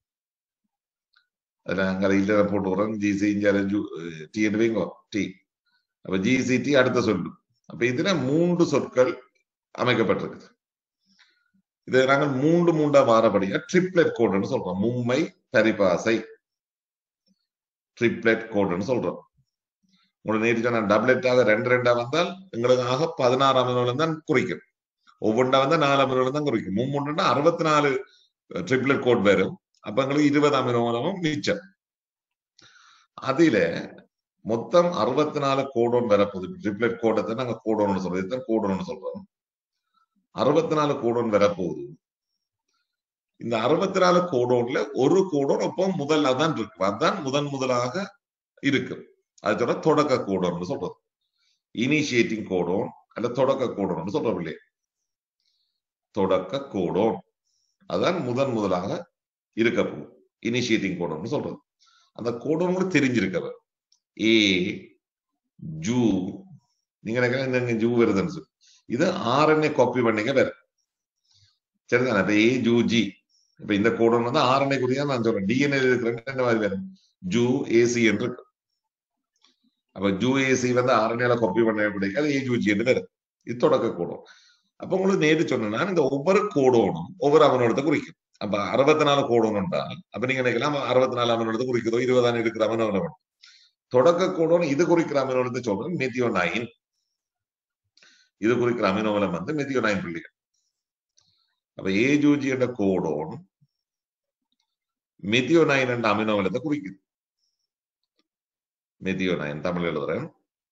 அதுல அங்க இல்ல போட்டு விடுறோம் ஜிசி டி வைங்கோ டி அப்ப ஜிசிடி அடுத்த சொல்லு அப்ப இதுல மூன்று சொற்கள் அமைக்கப்பட்டிருக்குது இது நாங்கள் மூன்று மூன்றா மாறபடியா ட்ரிப்ளெட் கோடுன்னு சொல்றோம் மும்மை பரிபாசை ட்ரிப்ளெட் கோடுன்னு சொல்றோம் உங்களுக்கு நேற்று சொன்ன டப்ளெட்டாக ரெண்டு ரெண்டா வந்தால் எங்களுக்கு ஆக பதினாறு அமினோலம் தான் குறிக்கும் ஒவ்வொன்றா வந்தா நாலு அமினோலம் தான் குறிக்கும் மும்மொன்றுனா அறுபத்தி நாலு ட்ரிப்ளெட் கோட் வரும் அப்ப எங்களுக்கு இருபது அமினோலமும் மிச்சம் அதுல மொத்தம் அறுபத்தி நாலு கோடோன் வரப்போகுது ட்ரிப்ளெட் கோடத்தை நாங்க கோடோன்னு சொல்றோம் இதுதான் கோடோன்னு சொல்றோம் அறுபத்தி நாலு கோடோன் வரப்போகுது இந்த அறுபத்தி நாலு கோடோன்ல ஒரு கோடோன் அப்போ முதல் அதான் இருக்கு அதான் முதன் முதலாக இருக்கு அது சொல்ற தொடக்க கோடோன்னு சொல்றது இனிஷியேட்டிங் கோடோன் அல்ல தொடக்க கோடோன்னு சொல்றோம் இல்லையே தொடக்க கோடோன் அதான் முதன் முதலாக இருக்க போகுது இனிஷியேட்டிங் கோடோன்னு சொல்றது அந்த கோடோன் கூட தெரிஞ்சிருக்கவர் ஏ ஜூ நீங்க நினைக்கிறேன் இந்த ஜூ வருதுன்னு சொல்லி இது ஆர்என்ஏ காப்பி பண்ணீங்க வேற சரிதானே இப்ப ஏ ஜூ ஜி இப்ப இந்த கோடன் வந்து ஆர்என்ஏ குறியா நான் சொல்றேன் டிஎன்ஏ இருக்கிற என்ன மாதிரி வேற ஜூ ஏசி என்று இருக்கு அப்ப ஜூ ஏசி வந்து ஆர்என்ஏல காப்பி பண்ண பிடிக்காது ஏ ஜூ ஜி என்று வேற இது தொடக்க கோடம் அப்ப உங்களுக்கு நேற்று சொன்னா இந்த ஒவ்வொரு கோடோனும் ஒவ்வொரு அவனோடத்தை குறிக்கும் அப்ப அறுபத்தி நாலு கோடோன் என்றால் அப்ப நீங்க நினைக்கலாம் அறுபத்தி நாலு அவனோடத்தை குறிக்கிறதோ இருபதாம் இருக்கிற அவனோட தொடக்க கோடோன் இது குறிக்கிற அமினோலத்தை சொல்றேன் மெத்தியோ நைன் இது குறிக்கிற அமினோலம் வந்து மெத்தியோ நைன் புள்ளிகள் அப்ப ஏஜூஜி என்ற கோடோன் மெத்தியோ நைன் என்ற அமினோலத்தை குறிக்குது மெத்தியோ நைன் தமிழ் எழுதுறேன்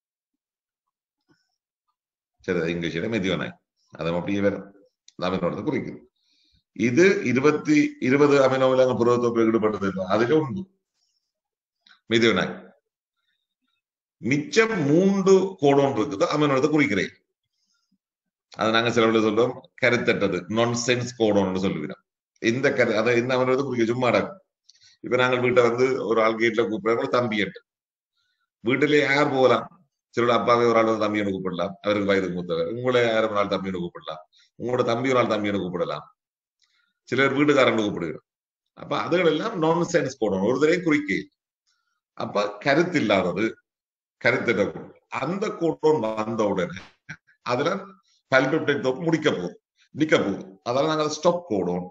சரி இங்கிலீஷ்ல மெத்தியோ நைன் அதை அப்படியே வேற அமினோலத்தை குறிக்குது இது இருபத்தி இருபது அமினோவில புரோத்தோப்பு ஈடுபட்டது அதுல உண்டு மெத்தியோ நைன் மிச்சம் மூன்று கோடோன் இருக்குது அமினோலத்தை குறிக்கிறேன் அதை நாங்க சில சொல்றோம் கருத்தட்டது நான் சென்ஸ் கோடோன்னு சொல்லுகிறோம் இந்த கரு அதை இந்த அவனோட குறிக்க சும்மா இப்ப நாங்கள் வீட்டை வந்து ஒரு ஆள் கேட்ல கூப்பிடுறாங்க தம்பி எட்டு வீட்டுல யார் போகலாம் சில அப்பாவே ஒரு ஆள் வந்து தம்பியை கூப்பிடலாம் அவருக்கு வயது மூத்தவர் உங்களை யாரும் ஒரு ஆள் தம்பியை கூப்பிடலாம் உங்களோட தம்பி ஒரு ஆள் தம்பியை கூப்பிடலாம் சிலர் வீட்டுக்காரன் கூப்பிடுகிறோம் அப்ப அதுகள் எல்லாம் நான் சென்ஸ் போடணும் ஒரு தடவை குறிக்கை அப்ப கருத்து இல்லாதது கருத்திட்ட அந்த கூட்டம் வந்த உடனே அதுல பல்பெப்டைட் தொப்பு முடிக்க போகுது நிக்க போகுது அதனால நாங்க ஸ்டாப் கோடும்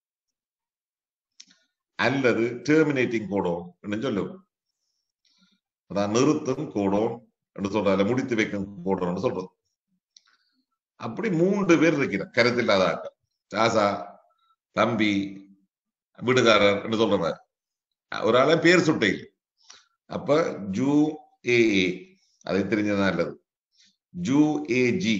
அல்லது டெர்மினேட்டிங் கோடும் சொல்லுவோம் அதான் நிறுத்தும் கோடும் என்று சொல்றாரு முடித்து வைக்கும் கோடும் சொல்றது அப்படி மூன்று பேர் இருக்கிற கருத்தில்லாத ஆட்கள் ராசா தம்பி வீடுகாரர் என்று சொல்றாரு ஒரு ஆள பேர் சுட்டை அப்ப ஜூ ஏ அதை தெரிஞ்சதான் நல்லது U A G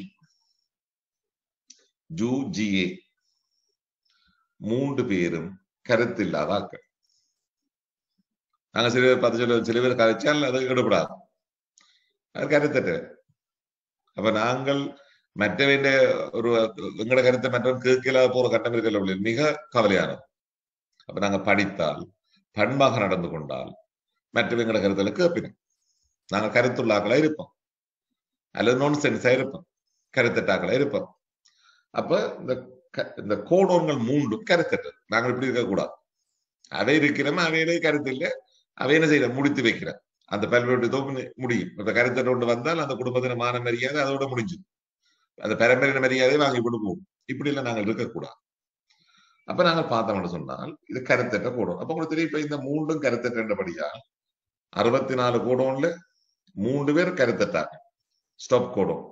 U G A மூன்று பேரும் கருத்தில்லாத ஆக்கள் நாங்க சில பேர் பத்து சொல்ல சில பேர் கரைச்சால் அது ஈடுபடாது அது கருத்தட்டு அப்ப நாங்கள் மற்றவன் ஒரு எங்கட கருத்தை மற்றவன் கேட்கல போற கட்டம் இருக்கல மிக கவலையானது அப்ப நாங்க படித்தால் பண்பாக நடந்து கொண்டால் மற்றவங்கள கருத்துல கேட்பினோம் நாங்க கருத்துள்ளாக்களா இருப்போம் அல்லது நான் சென்ஸா இருப்போம் கருத்தட்டாக்களா இருப்போம் அப்ப இந்த இந்த கோடோன்கள் மூன்றும் கருத்தட்டு நாங்கள் இப்படி இருக்கக்கூடாது அவை இருக்கிறோம் அவையிலே கருத்து இல்லை அவை என்ன செய்யற முடித்து வைக்கிற அந்த பல்வேறு தோப்பு முடியும் இப்ப கருத்தட்டு ஒன்று வந்தால் அந்த குடும்பத்தின மான மரியாதை அதோட முடிஞ்சு அந்த பரம்பரையின மரியாதை வாங்கி கொண்டு போகும் இப்படி எல்லாம் நாங்கள் இருக்கக்கூடாது அப்ப நாங்கள் பார்த்தோம்னு சொன்னால் இது கருத்தட்ட கூடும் அப்ப உங்களுக்கு தெரியும் இப்ப இந்த மூன்றும் கருத்தட்டபடியால் அறுபத்தி நாலு கூடோன்ல மூன்று பேர் கருத்தட்டாங்க ஸ்டாப் கோடம்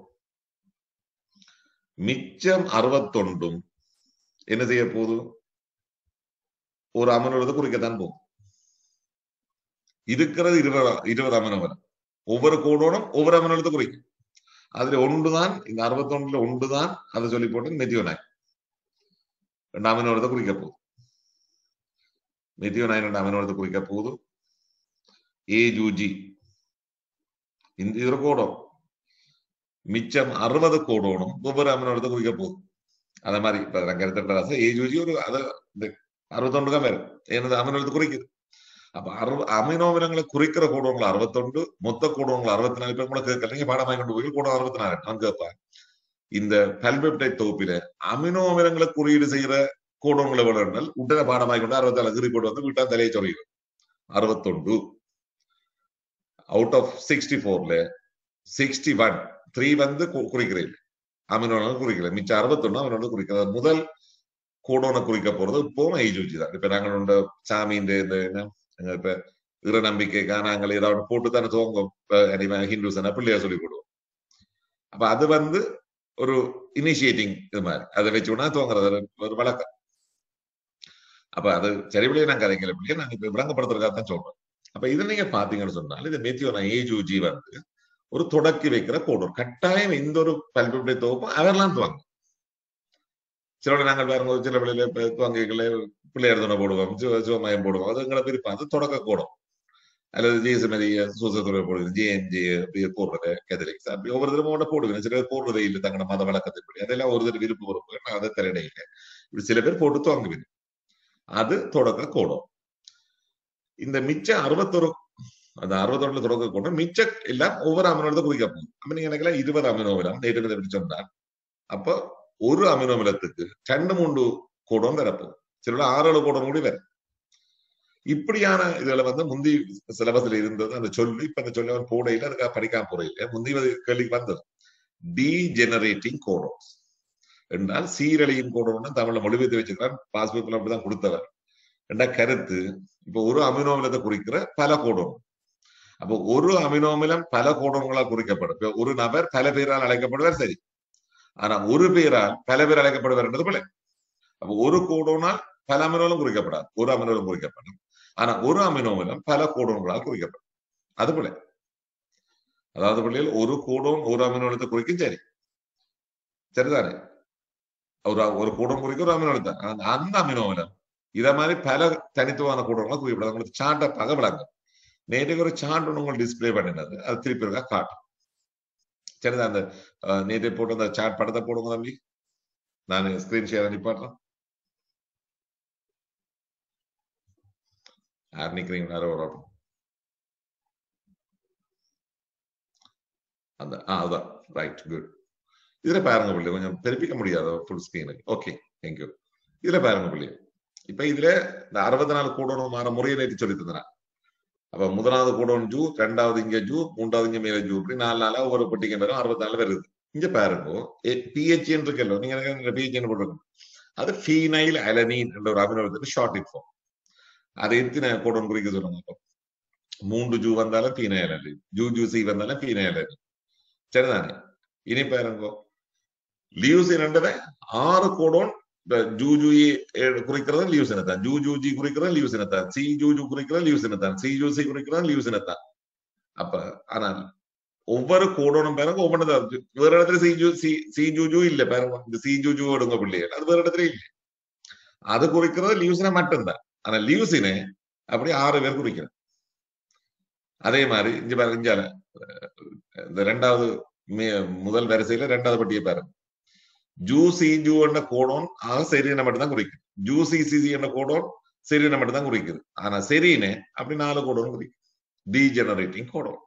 மிச்சம் அறுபத்தொன்றும் என்ன செய்ய போகுது ஒரு அமனோலத்தை குறிக்கத்தான் போகும் இருக்கிறது இருபது இருபது அமனவரம் ஒவ்வொரு கோடோனும் ஒவ்வொரு அமனோலத்தை குறிக்கும் அதுல ஒன்றுதான் இந்த அறுபத்தொன்னுல ஒன்றுதான் அதை சொல்லி போட்டு மெத்தியோனாய் ரெண்டு அமனோலத்தை குறிக்க போகுது மெத்தியோனாய் ரெண்டு அமனோலத்தை குறிக்க போகுது ஏ ஜூஜி இந்த இது ஒரு கோடம் மிச்சம் அறுபது கோடோனும் ஒவ்வொரு அமினோடத்தை குறிக்க போகுது அத மாதிரி இப்ப ரெண்டாயிரத்தி ஏஜ் வச்சு ஒரு அதை அறுபத்தொண்டு தான் வரும் எனது அமினோடத்தை குறிக்குது அப்ப அறு அமினோமினங்களை குறிக்கிற கூடவங்களை அறுபத்தொண்டு மொத்த கூடவங்களை அறுபத்தி நாலு பேர் கூட கேட்கல நீங்க பாடமாய் கொண்டு போய் கூட அறுபத்தி நாலு நான் கேட்பேன் இந்த பல்பெப்டைட் தொகுப்பில அமினோமினங்களை குறியீடு செய்யற கூடவங்களை விடங்கள் உடனே பாடமாய் கொண்டு அறுபத்தி நாலு ரிப்போர்ட் வந்து விட்டா தலையை சொல்லிடும் அறுபத்தொண்டு அவுட் ஆஃப் சிக்ஸ்டி ஃபோர்ல சிக்ஸ்டி ஒன் த்ரீ வந்து குறிக்கிறேன் அமினோன குறிக்கல மிச்சம் அறுபத்தொன்னு அவனோட குறிக்கிறது முதல் கூடோனை குறிக்க போறது இப்பவும் ஏஜ் வச்சு தான் இப்ப நாங்களோட சாமியின் இந்த என்ன இப்ப இற நம்பிக்கைக்காக நாங்கள் ஏதாவது போட்டு தானே துவங்கும் இப்ப ஹிந்துஸ் பிள்ளையா சொல்லி போடுவோம் அப்ப அது வந்து ஒரு இனிஷியேட்டிங் இது மாதிரி அதை வச்சுனா துவங்குறது ஒரு வழக்கம் அப்ப அது சரிவிலையே நான் கதைக்கல பிள்ளைய நாங்க இப்ப விளங்கப்படுத்துறதுக்காக தான் சொல்றேன் அப்ப இது நீங்க பாத்தீங்கன்னு சொன்னால் இது மெத்தியோனா ஏஜூஜி வந்து ஒரு தொடக்கி வைக்கிற கோடூர் கட்டாயம் எந்த ஒரு பல்புடைய தொகுப்பும் அவர்லாம் துவாங்க சிலோட நாங்கள் பாருங்க சில பிள்ளைல துவங்கிகளை பிள்ளையார் துணை போடுவோம் சிவமயம் போடுவோம் அது எங்களை விருப்பம் அது தொடக்க கூடும் அல்லது ஜேசுமதிய சூசத்துறை போடுவது ஜேஎன்ஜி போடுறது கேத்தலிக்ஸ் அப்படி ஒவ்வொரு தடவை போடுவேன் சில பேர் போடுறதே இல்லை தங்களோட மத வழக்கத்தின்படி அதெல்லாம் ஒரு தடவை விருப்பம் விருப்பம் நான் அதை தலையிடையில இப்படி சில பேர் போட்டு துவங்குவேன் அது தொடக்க கூடும் இந்த மிச்சம் அறுபத்தொரு அந்த அறுபத்தொன்னுல தொடக்க கூடும் மிச்சம் எல்லாம் ஒவ்வொரு அமினோட குறிக்க போகும் அப்ப நீங்க எனக்கு இருபது அமினோமிலம் நேற்று எப்படி சொன்னார் அப்போ ஒரு அமினோமிலத்துக்கு ரெண்டு மூன்று கூடம் வரப்போகும் சில ஆறு ஏழு கூடம் கூடி வரும் இப்படியான இதுல வந்து முந்தி சிலபஸ்ல இருந்தது அந்த சொல்லு இப்ப அந்த சொல்லி அவன் போடையில அதுக்காக படிக்காம போறையில முந்தி கேள்விக்கு வந்தது டீஜெனரேட்டிங் கோடோன்ஸ் என்றால் சீரழியின் கோடோன்னு தமிழ்ல மொழிபெயர்த்து வச்சுக்கிறான் பாஸ்புக்ல அப்படிதான் கொடுத்தவர் என்ற கருத்து இப்ப ஒரு அமினோமிலத்தை குறிக்கிற பல கோடோன் அப்போ ஒரு அமினோமிலம் பல கோடோன்களால் குறிக்கப்படும் ஒரு நபர் பல பேரால் அழைக்கப்படுவார் சரி ஆனா ஒரு பேரால் பல பேர் அழைக்கப்படுவார் என்றது பிள்ளை அப்போ ஒரு கோடோனால் பல அமினோலம் குறிக்கப்படாது ஒரு அமினோலம் குறிக்கப்படும் ஆனா ஒரு அமினோமிலம் பல கோடோன்களால் குறிக்கப்படும் அது பிள்ளை அதாவது பிள்ளைகள் ஒரு கோடோன் ஒரு அமினோலத்தை குறிக்கும் சரி சரிதானே ஒரு ஒரு கூடம் குறிக்க ஒரு அமினோலம் தான் அந்த அமினோமிலம் இத மாதிரி பல தனித்துவமான கூடங்களை குறிப்பிடாது உங்களுக்கு சார்ட்டை பார்க்க விளங்கும் நேற்றுக்கு ஒரு சார்ட் ஒன்று உங்களுக்கு டிஸ்பிளே பண்ணினது அது திருப்பி இருக்கா காட்டும் சரிதான் அந்த நேற்று போட்டு அந்த சார்ட் படத்தை போடுங்க தம்பி நான் ஸ்கிரீன் ஷேர் அனுப்பிடுறேன் யார் நிக்கிறீங்க யாரோ ஒரு அந்த ஆ அதுதான் ரைட் குட் இதுல பாருங்க பிள்ளை கொஞ்சம் பெருப்பிக்க முடியாத ஃபுல் ஸ்கிரீனுக்கு ஓகே தேங்க்யூ இதுல பாருங்க பிள்ளை இப்ப இதுல இந்த அறுபத்தி நாலு கூடணும் மாற முறையை நேற்று சொல்லி தந்தேன் அப்ப முதலாவது கூடணும் ஜூ ரெண்டாவது இங்க ஜூ மூன்றாவது இங்க மேல ஜூ இப்படி நாலு நாளா ஒவ்வொரு பட்டிகை பேரும் அறுபத்தி நாலு வருது இங்க பாருங்க பிஹெச் இருக்கല്ലോ நீங்க பிஹெச் போட்டிருக்கோம் அது ஃபீனைல் அலனீன் என்ற ஒரு அமினோத்துக்கு ஷார்ட் இன்ஃபார்ம் அது எத்தனை கூடம் குறிக்க சொல்லுங்க அப்போ மூன்று ஜூ வந்தாலும் phenylalanine U U C வந்தாலும் ஃபீனைல் அலி சரிதானே இனி பாருங்க லியூசின்ன்றதை ஆறு கோடோன் ஜூ ஜூஇ குறிக்கிறது லியூசினத்தான் ஜூ ஜூ ஜி குறிக்கிறது லியூசினத்தான் சி ஜூ ஜூ குறிக்கிறது லியூசினத்தான் சி ஜூ சி குறிக்கிறது லியூசினத்தான் அப்ப ஆனால் ஒவ்வொரு கோடோனும் பாருங்க ஒவ்வொன்று வேற இடத்துல C U C C U U இல்ல பாருங்க இந்த சி ஜூ ஜூ எடுங்க பிள்ளைகள் அது வேற இடத்துல இல்ல அது குறிக்கிறது லியூசினை மட்டும்தான் ஆனா லியூசினை அப்படி ஆறு பேர் குறிக்கிறது அதே மாதிரி இங்க பாருங்க இஞ்சால இந்த ரெண்டாவது முதல் வரிசையில ரெண்டாவது பட்டியை பாருங்க ஜூ சி ஜூ என்ற கோடோன் ஆக செரீனை மட்டும் தான் குறிக்கும் ஜூ சி சி சி என்ற கோடோன் செரீனை மட்டும் தான் குறிக்குது ஆனா செரீனே அப்படி நாலு கோடோன் குறிக்கும் டீஜெனரேட்டிங் கோடோன்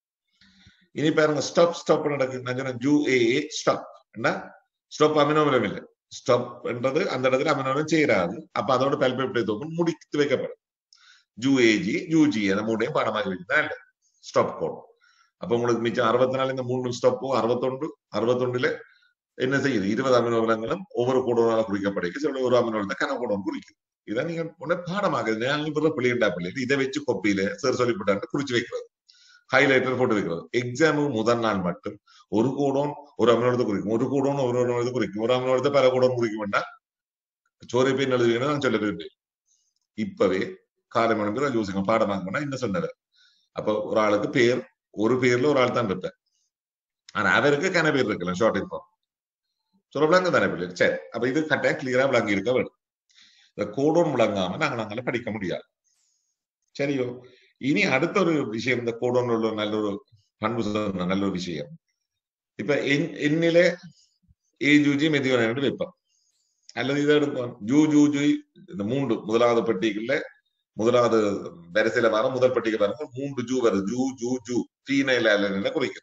இனி பாருங்க ஸ்டாப் ஸ்டாப் நடக்குது நான் சொன்னேன் ஜூ ஏ ஸ்டாப் என்ன ஸ்டாப் அமினோமிலம் இல்லை ஸ்டாப் என்றது அந்த இடத்துல அமினோமிலம் செய்யறாது அப்ப அதோட பல்பேப்டை தொகுப்பு முடித்து வைக்கப்படும் ஜூ ஏஜி ஜூ ஜி அந்த மூணையும் பாடமாக வச்சுதான் இல்லை ஸ்டாப் கோடம் அப்ப உங்களுக்கு மிச்சம் அறுபத்தி நாலு இந்த மூணு ஸ்டாப்பும் அறுபத்தொன்று அறுபத்தொண்டுல என்ன செய்யுது இருபது அமினோலங்களும் ஒவ்வொரு கூடனால குறிக்கப்படுகிறது சில ஒரு அமினோலம் கனக்கூடம் குறிக்குது இதை நீங்க உடனே பாடமாக ஞாபகம் பிள்ளைண்டா பிள்ளை இதை வச்சு கொப்பியில சார் சொல்லிவிட்டாங்க குறிச்சு வைக்கிறது ஹைலைட்டர் போட்டு வைக்கிறது எக்ஸாமுக்கு முதல் நாள் மட்டும் ஒரு கூடம் ஒரு அமினோலத்தை குறிக்கும் ஒரு கூடம் ஒரு அமினோலத்தை குறிக்கும் ஒரு அமினோலத்தை பல கூடம் குறிக்க வேண்டாம் சோரை பேர் எழுதுவீங்கன்னு நான் சொல்ல விரும்பேன் இப்பவே காலம் மணிக்கு யோசிங்க பாடமாக பண்ணா என்ன சொன்னாரு அப்ப ஒரு ஆளுக்கு பேர் ஒரு பேர்ல ஒரு ஆள் தான் இருப்பேன் ஆனா அவருக்கு கன பேர் இருக்கலாம் ஷார்ட் இன்ஃபார்ம் சொல்ல விளங்க தானே பிள்ளை சரி அப்ப இது கட்டாயம் கிளியரா விளங்கி இருக்க வேணும் இந்த கோடோன் விளங்காம நாங்க நாங்கள படிக்க முடியாது சரியோ இனி அடுத்த ஒரு விஷயம் இந்த கோடோன் உள்ள நல்ல ஒரு பண்பு சொன்ன நல்ல ஒரு விஷயம் இப்ப என்- என்னிலே ஏ ஜூஜி மெதிவன் வைப்போம் அல்லது இதை எடுப்போம் ஜூ ஜூ ஜூ இந்த மூன்று முதலாவது பட்டியல முதலாவது வரிசையில வர முதல் பட்டியல் பாருங்க மூன்று ஜூ வருது ஜூ ஜூ ஜூ தீனையில அல்ல குறிக்கும்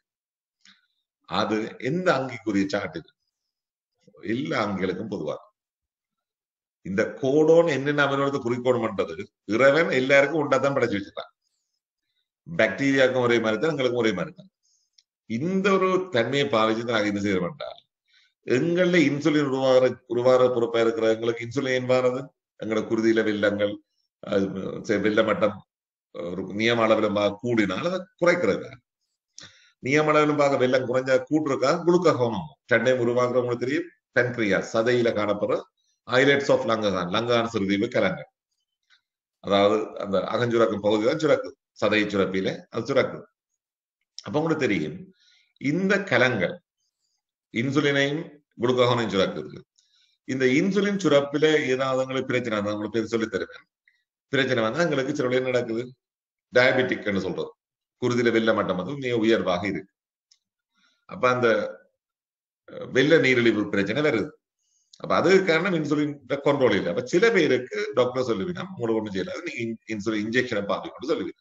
அது எந்த அங்கிக்குரிய சாட்டு இது எல்லா அங்கிகளுக்கும் பொதுவா இந்த கோடோன் என்னென்ன அவனோட குறிக்கோணம்ன்றது இறைவன் எல்லாருக்கும் உண்டாதான் படைச்சு வச்சிருக்கான் பாக்டீரியாவுக்கும் ஒரே மாதிரி தான் எங்களுக்கும் ஒரே மாதிரி தான் இந்த ஒரு தன்மையை பாவிச்சு நாங்க என்ன செய்ய வேண்டாம் எங்கள்ல இன்சுலின் உருவாகிற உருவாகிற பொறுப்பா இருக்கிற எங்களுக்கு இன்சுலின் ஏன் வாரது எங்களோட குருதியில வெள்ளங்கள் அது, சரி, வெள்ள மட்டம் ஒரு நியம அளவில் கூடினால் அதை குறைக்கிறது நியம அளவில் பார்க்க வெள்ளம் குறைஞ்சா கூட்டுறதுக்காக குளுக்கோகோனம் சென்னையும் உருவாக்குறவங்களுக்கு தெரியும் பென்க்ரியா சதையில காணப்படுற ஐலேட்ஸ் ஆஃப் லங்ககான் லங்கான சிறுதீவு கலங்கள் அதாவது அந்த அகஞ்சுரக்கும் பகுதி தான் சுரக்கு சதை சுரப்பில அது சுரக்கு அப்ப உங்களுக்கு தெரியும் இந்த கலங்கள் இன்சுலினையும் குளுக்கோகனையும் சுரக்குது இந்த இன்சுலின் சுரப்பில ஏதாவது உங்களுக்கு பிரச்சனை இருந்தா உங்களுக்கு பேர் சொல்லி தருவேன் பிரச்சனை வந்தா எங்களுக்கு சில என்ன நடக்குது டயபெட்டிக்னு சொல்றது குருதியில வெள்ள மட்டம் வந்து மிக உயர்வாக இருக்கு அப்ப அந்த அஹ், வெள்ள நீரிழிவு பிரச்சனை வருது அப்ப அதுக்கு காரணம் இன்சுலின் கண்ட்ரோல் இல்லை அப்ப சில பேருக்கு டாக்டர் சொல்லுவீங்க உங்களுக்கு ஒண்ணும் செய்யலாது நீங்க இன்சுலின் இன்ஜெக்ஷனை பார்த்துக்கொண்டு சொல்லுவீங்க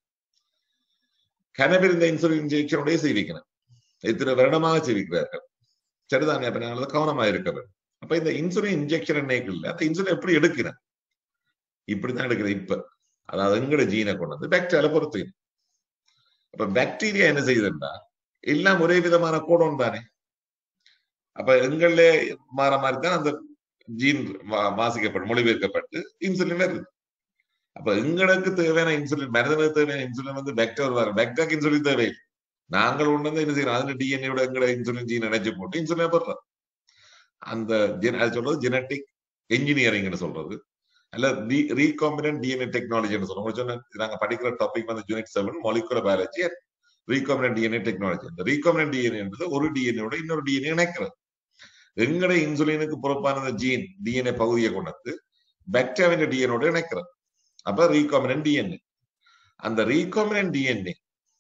கனவில் இந்த இன்சுலின் இன்ஜெக்ஷனோடய செய்விக்கணும் இத்தனை வருடமாக செய்விக்கிறார்கள் சரிதானே அப்ப நாங்கள் கவனமா இருக்க வேண்டும் அப்ப இந்த இன்சுலின் இன்ஜெக்ஷன் என்னைக்குள்ள அந்த இன்சுலின் எப்படி எடுக்கிறேன் இப்படிதான் எடுக்கிறேன் இப்ப அதாவது எங்கட ஜீனை கொண்டு வந்து பாக்டீரியால பொறுத்து அப்ப பாக்டீரியா என்ன செய்யுதுன்னா எல்லாம் ஒரே விதமான கோடம் தானே அப்ப எங்கள்ல மாற மாதிரி தான் அந்த ஜீன் வாசிக்கப்பட்டு மொழிபெயர்க்கப்பட்டு இன்சுலின் வருது அப்ப எங்களுக்கு தேவையான இன்சுலின் மனிதனுக்கு தேவையான இன்சுலின் வந்து பாக்டீரியா வர பாக்டீரியாக்கு இன்சுலின் தேவை நாங்கள் ஒண்ணு வந்து என்ன செய்யறோம் அதுல டிஎன்ஏட எங்கட இன்சுலின் ஜீன் நினைச்சு போட்டு இன்சுலின் போடுறோம் அந்த gen- அது சொல்றது ஜெனட்டிக் என்ஜினியரிங்னு சொல்றது அல்ல ரீகாம்பினன்ட் டிஎன்ஏ டெக்னாலஜின்னு சொல்றோம் உங்களுக்கு சொன்ன நாங்க படிக்கிற டாபிக் வந்து unit seven molecular biology recombinant DNA technology இந்த ரீகாம்பினன்ட் டிஎன்ஏ என்பது ஒரு டிஎன்ஏட இன்னொரு டிஎன்ஏ இணைக்கிறது எங்கட இன்சுலினுக்கு பொறுப்பான ஜீன் டிஎன்ஏ பகுதியை கொண்டு வந்து பாக்டீரியாவின் டிஎன்ஏட இணைக்கிறது அப்ப ரீகாம்பினன்ட் டிஎன்ஏ அந்த ரீகாம்பினன்ட் டிஎன்ஏ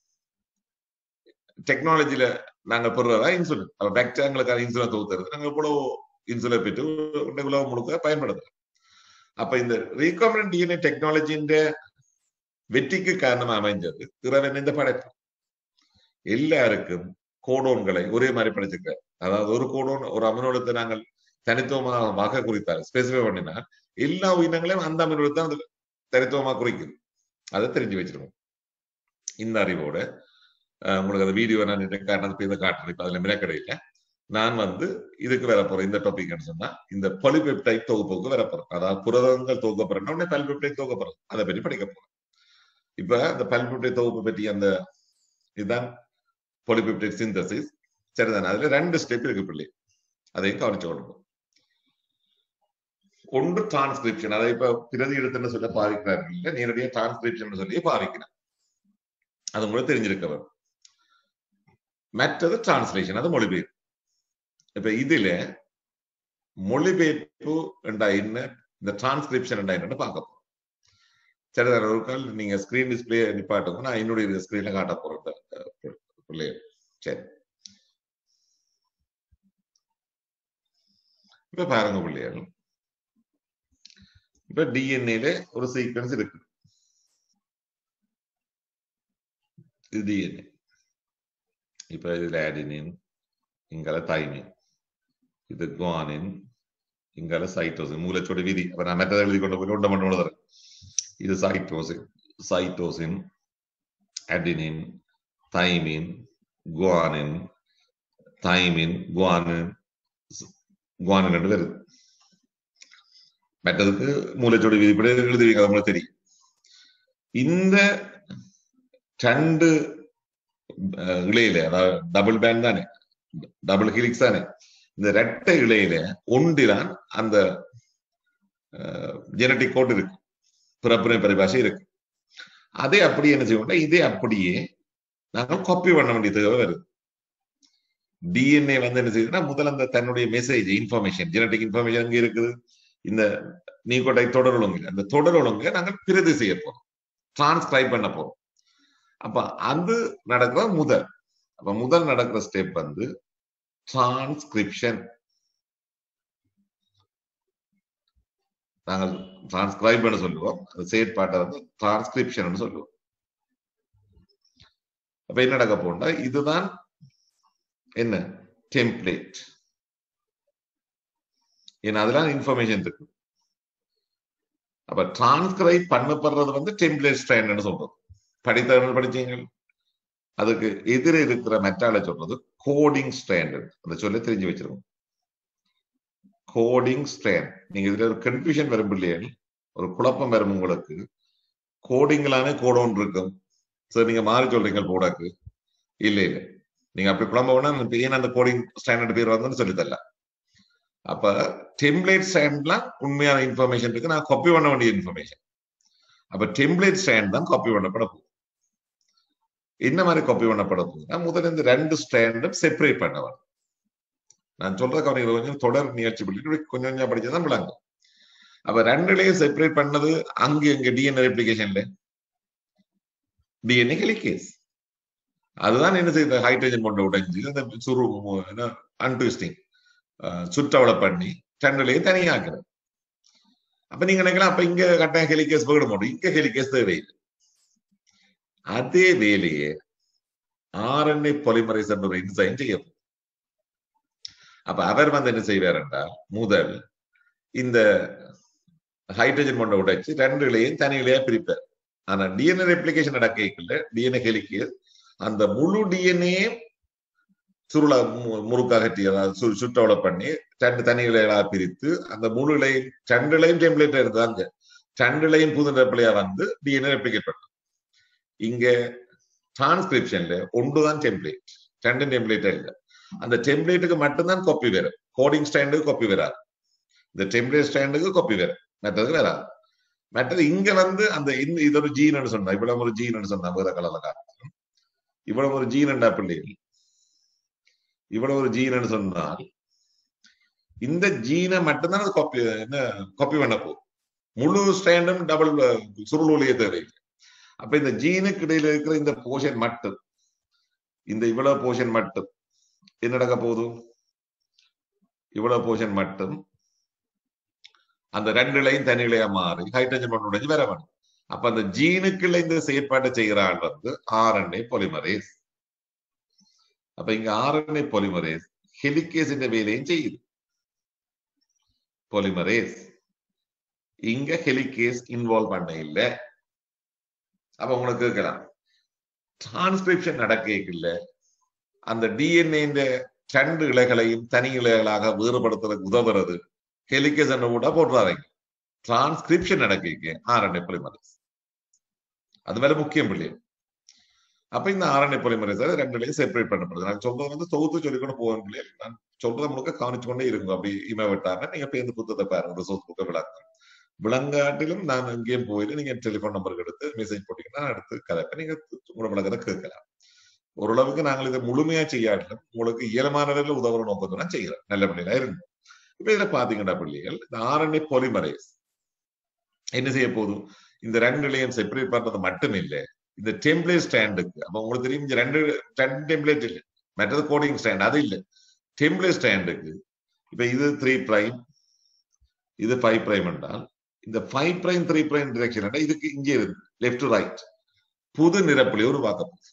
டெக்னாலஜில நாங்க பெறுறதா இன்சுலின் அப்ப பாக்டீரியாங்களுக்கான இன்சுலின் தொகுத்துறது நாங்க இவ்வளவு இன்சுலின் பெற்று இந்த உலகம் முழுக்க பயன்படுது அப்ப இந்த ரீகாம்பினன்ட் டிஎன்ஏ டெக்னாலஜியின் வெற்றிக்கு காரணமா அமைஞ்சது இறைவன் இந்த படைப்பு எல்லாருக்கும் கோடோன்களை ஒரே மாதிரி படைச்சிருக்க அதாவது ஒரு கோடோன் ஒரு அமினோடத்தை நாங்கள் தனித்துவமாக வகை குறித்தால் ஸ்பெசிஃபை பண்ணினா எல்லா உயிரினங்களையும் அந்த அமினோடத்தை அந்த தனித்துவமா குறிக்குது அதை தெரிஞ்சு வச்சிருக்கோம் இந்த அறிவோட அஹ், உங்களுக்கு அந்த வீடியோ நான் காட்டுறது இதை காட்டுறேன் இப்ப அதுல மினக்கடையில நான் வந்து இதுக்கு வர போறேன் இந்த டாபிக் சொன்னா இந்த பொலிபெப்டைட் தொகுப்புக்கு வர போறேன் அதாவது புரதங்கள் தொகுக்கப்படுறேன் உடனே பல்பெப்டைட் தொகுக்கப்படுறேன் அதை பற்றி படிக்க போறேன் இப்ப அந்த பல்பெப்டைட் தொகுப்பு பற்றி அந்த இதுதான் பொலிபெப்டைட் சிந்தசிஸ் சரிதானே அதுல ரெண்டு ஸ்டெப் இருக்கு பிள்ளை அதையும் கவனிச்சு கொள்ளணும் ஒன்று டிரான்ஸ்கிரிப்ஷன் அதை இப்ப பிரதி எழுத்துன்னு சொல்ல பாவிக்கிறார்கள் இல்ல நேரடியாக டிரான்ஸ்கிரிப்ஷன் சொல்லி பாவிக்கிறேன் அது உங்களுக்கு தெரிஞ்சிருக்க வரும் மற்றது டிரான்ஸ்லேஷன் அது மொழிபெயர்ப்பு இப்ப இதுல மொழிபெயர்ப்பு என்றா என்ன இந்த டிரான்ஸ்கிரிப்ஷன் என்றா என்னன்னு பார்க்க போறோம் சரி சார் ஒரு கால் நீங்க ஸ்கிரீன் டிஸ்பிளே நிப்பாட்டுங்க நான் என்னுடைய ஸ்கிரீன்ல காட்ட போறேன் இந்த, அஹ், பிள்ளைய சரி இப்ப பாருங்க பிள்ளைகள் இப்ப டிஎன்ஏல ஒரு சீக்வன்ஸ் இருக்கு இது டிஎன்ஏ இப்ப இதுல ஆடினின் இங்கால தைமின் இது குவானின் இங்கால சைட்டோசின் மூலச்சோட விதி அப்ப நான் மெத்ததை எழுதி கொண்டு போய் ஒன்றை மட்டும் எழுதுறேன் இது cytosine cytosine adenine thymine guanine thymine guanine guanine ரெண்டு வருது மற்றதுக்கு மூலச்சோடு விதிப்படி எழுதுவீங்க அது உங்களுக்கு தெரியும் இந்த ரெண்டு அஹ், இழையில அதாவது டபுள் பேண்ட் தானே டபுள் ஹிலிக்ஸ் தானே இந்த ரெட்டை இழையில ஒன்றிலான் அந்த ஜெனட்டிக் கோட் இருக்கு பிறப்புரை பரிபாஷை இருக்கு அதே அப்படியே என்ன செய்வோம்னா இதே அப்படியே நாங்கள் காப்பி பண்ண வேண்டிய தேவை வருது டிஎன்ஏ வந்து என்ன செய்யுதுன்னா முதல்ல அந்த தன்னுடைய மெசேஜ் இன்ஃபர்மேஷன் ஜெனட்டிக் இன்ஃபர்மேஷன் எங்க இருக்குது இந்த நீக்கோட்டை தொடர் ஒழுங்கு அந்த தொடர் ஒழுங்கை நாங்கள் பிரதி செய்ய போறோம் டிரான்ஸ்கிரைப் பண்ண போறோம் அப்ப அது நடக்கிறது முதல் அப்ப முதல் நடக்கிற ஸ்டெப் வந்து டிரான்ஸ்கிரிப்ஷன் நாங்கள் டிரான்ஸ்கிரைப் சொல்லுவோம் அது செயற்பாட்டை வந்து டிரான்ஸ்கிரிப்ஷன் சொல்லுவோம் அப்ப என்ன நடக்க போண்டா இதுதான் என்ன டெம்ப்ளேட் ஏன்னா அதெல்லாம் இன்ஃபர்மேஷன் இருக்கு அப்ப டிரான்ஸ்கிரைப் பண்ணப்படுறது வந்து டெம்ப்ளேட் ஸ்டாண்டர்ட்னு சொல்றது படித்தவர்கள் படிச்சீங்க அதுக்கு எதிர இருக்கிற மெட்டால சொல்றது கோடிங் ஸ்டாண்டர்ட் அந்த சொல்ல தெரிஞ்சு வச்சிருக்கோம் கோடிங் ஸ்டாண்ட் நீங்க இதுல ஒரு கன்ஃபியூஷன் வரும் இல்லையா ஒரு குழப்பம் வரும் உங்களுக்கு கோடிங்களானே கோடோன் இருக்கும் சரி நீங்க மாறி சொல்றீங்க போடாக்கு இல்ல இல்ல நீங்க அப்படி குழம்ப வேணா ஏன் அந்த கோடிங் ஸ்டாண்டர்ட் பேர் வந்து சொல்லி தரல அப்ப டெம்ப்ளேட் ஸ்டாண்ட்லாம் உண்மையான இன்ஃபர்மேஷன் இருக்கு நான் காப்பி பண்ண வேண்டிய இன்ஃபர்மேஷன் அப்ப டெம்ப்ளேட் ஸ்டாண்ட் தான் காப்பி பண்ணப்பட போகுது என்ன மாதிரி காப்பி பண்ணப்பட போகுதுன்னா முதல்ல இந்த ரெண்டு ஸ்டாண்டும் செப்பரேட் பண்ண வேணும் நான் சொல்ற கவனிகள் கொஞ்சம் தொடர் நிகழ்ச்சி பண்ணிட்டு கொஞ்சம் கொஞ்சம் படிச்சதான் விளங்கும் அப்ப ரெண்டுலயும் செப்பரேட் பண்ணது அங்க எங்க டிஎன்ஏ ரெப்ளிகேஷன்ல டிஎன்ஏ ஹெலிகேஸ் அதுதான் என்ன செய்யுது ஹைட்ரஜன் கொண்ட உடைஞ்சு அந்த சுரு அன்ட்விஸ்டிங் சுற்றவளை பண்ணி ரெண்டுலையும் தனியாக்குறது அப்ப நீங்க நினைக்கலாம் அப்ப இங்க கட்டாயம் ஹெலிகேஸ் போயிட மாட்டோம் இங்க ஹெலிகேஸ் தேவையில்லை அதே வேலையை ஆர்என்ஏ பொலிமரைஸ் என்ற ஒரு என்சைம் செய்யும் அப்ப அவர் வந்து என்ன செய்வார் என்றால் முதல் இந்த ஹைட்ரஜன் கொண்ட உடைச்சு ரெண்டு இலையும் தனி இலையா பிரிப்பார் ஆனா டிஎன்ஏ ரெப்ளிகேஷன் நடக்கல டிஎன்ஏ ஹெலிகேஸ் அந்த முழு டிஎன்ஏ சுருள முறுக்காகட்டி அதாவது சுற்றவளை பண்ணி ரெண்டு தனி இலைகளா பிரித்து அந்த முழு இலையும் ரெண்டு இலையும் டெம்ப்ளேட் இருந்தாங்க ரெண்டு இலையும் புது ரெப்பிலையா வந்து டிஎன்ஏ ரெப்ளிகேட் பண்ணும் இங்க டிரான்ஸ்கிரிப்ஷன்ல ஒன்றுதான் டெம்ப்ளேட் ரெண்டு டெம்ப்ளேட் இல்ல அந்த டெம்ப்ளேட்டுக்கு மட்டும்தான் காப்பி வரும் கோடிங் ஸ்டாண்டுக்கு காப்பி வராது இந்த டெம்ப்ளேட் ஸ்டாண்டுக்கு காப்பி வரும் மற்றதுக்கு வராது மற்றது இங்க வந்து அந்த இது ஒரு ஜீன் சொன்னா இவ்வளவு ஒரு ஜீன் சொன்னா வேற கலர்ல காரணம் இவ்வளவு ஒரு ஜீன் பிள்ளைகள் இவ்வளவு ஒரு ஜீன் சொன்னால் இந்த ஜீனை மட்டும்தான் அது காப்பி என்ன காப்பி பண்ண போகும் முழு ஸ்டாண்டும் டபுள் சுருள் ஒளிய தேவையில்லை அப்ப இந்த ஜீனுக்கு இடையில இருக்கிற இந்த போர்ஷன் மட்டும் இந்த இவ்வளவு போர்ஷன் மட்டும் என்ன நடக்க போகுது இவ்வளவு போர்ஷன் மட்டும் அந்த ரெண்டு இலையும் தனி இலையா மாறி ஹைட்ரஜன் பண்ண உடைஞ்சு வேற வேணும் அப்ப அந்த ஜீனுக்குள்ள இந்த செயற்பாட்டை செய்கிற ஆள் வந்து ஆர்என்ஏ பொலிமரேஸ் அப்ப இங்க ஆர்என்ஏ பொலிமரேஸ் ஹெலிகேஸிന്റെ வேலையும் செய்யுது பொலிமரேஸ் இங்க ஹெலிகேஸ் இன்வால்வ் பண்ண இல்லை அப்ப உங்களுக்கு கேட்கலாம் டிரான்ஸ்கிரிப்ஷன் நடக்கல அந்த டிஎன்ஏ ரெண்டு இலைகளையும் தனி இலைகளாக வேறுபடுத்துறதுக்கு உதவுறது ஹெலிகேஸ் கூட போட்டுறாங்க டிரான்ஸ்கிரிப்ஷன் நடக்க ஆர்என்ஏ பொலிமரேஸ் அது மேல முக்கியம் பிள்ளைகள் அப்ப இந்த ஆர்என்ஏ பொலிமரேஸ் ரெண்டுலையும் செப்பரேட் பண்ணப்படுது நான் சொல்றது வந்து தொகுத்து சொல்லிக்கொண்டு போவேன் பிள்ளைகள் நான் சொல்றதை முழுக்க கவனிச்சு கொண்டே இருங்க அப்படி இமை விட்டாங்க நீங்க பேருந்து புத்தகத்தை பாருங்க ரிசோர்ஸ் புக்கை விளக்கம் விளங்காட்டிலும் நான் எங்கேயும் போயிட்டு நீங்க டெலிபோன் நம்பருக்கு எடுத்து மெசேஜ் போட்டீங்கன்னா எடுத்து கதைப்ப நீங்க உங்களோட விளக்கத்தை கேட்கலாம் ஓரளவுக்கு நாங்கள் இதை முழுமையா செய்யாட்டிலும் உங்களுக்கு இயலமானவர்கள் உதவுற நோக்கத்துடன் செய்கிறோம் நல்ல பிள்ளைகளா இருந்தோம் இப்ப இதுல பாத்தீங்கன்னா பிள்ளைகள் இந்த ஆர்என்ஏ பொலிமரேஸ் என்ன செய்ய போதும் இந்த ரெண்டு நிலையம் செப்பரேட் பண்றது மட்டும் இல்லை இந்த டெம்ப்ளேட் ஸ்டாண்டுக்கு அப்ப உங்களுக்கு தெரியும் இந்த ரெண்டு ரெண்டு டெம்ப்ளேட் இல்லை மற்றது கோடிங் ஸ்டாண்ட் அது இல்லை டெம்ப்ளேட் ஸ்டாண்டுக்கு இப்ப இது த்ரீ பிரைம் இது ஃபைவ் பிரைம் என்றால் இந்த five prime three prime direction இதுக்கு இங்கே இருக்கு லெஃப்ட் டு ரைட் புது நிரப்புல உருவாக்க போகுது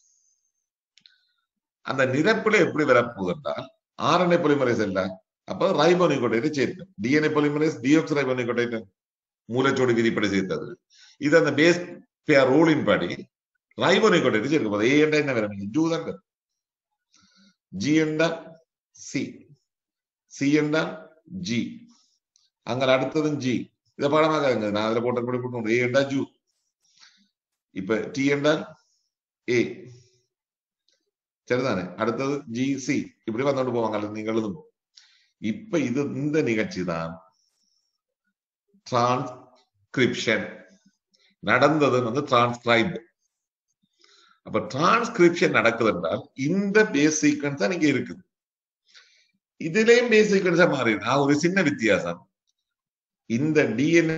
அந்த நிரப்புல எப்படி வரப்போகுது என்றால் ஆர்என்ஏ பொலிமரேஸ் இல்ல அப்ப ரைபோனிகோட்டைட்டு சேர்க்கும் டிஎன்ஏ பொலிமரேஸ் டிஎக்ஸ் ரைபோனிகோட்டைட்டு மூலச்சோடு விதிப்படி சேர்த்தது இது அந்த பேஸ் பேர் ரூலின் படி ரைபோனிகோட்டைட்டு சேர்க்கும் போது ஏ என்றா என்ன வரும் ஜூ தான் வரும் ஜி என்றா சி சி என்றா ஜி அங்க அடுத்ததும் ஜி இதை பாடமாக்காங்க நான் அதுல போட்ட கூட போட்டு ஏ என்றா ஜூ இப்ப டி என்றால் ஏ சரிதானே அடுத்தது ஜி சி இப்படி வந்துட்டு போவாங்க நீங்க எழுதும் இப்ப இது இந்த நிகழ்ச்சி தான் டிரான்ஸ்கிரிப்ஷன் நடந்தது வந்து டிரான்ஸ்கிரைப் அப்ப டிரான்ஸ்கிரிப்ஷன் நடக்குது என்றால் இந்த பேஸ் சீக்வன்ஸ் தான் இங்க இருக்குது இதுலயும் பேஸ் சீக்வன்ஸா மாறி ஒரு சின்ன வித்தியாசம் இந்த டிஎன்ஏ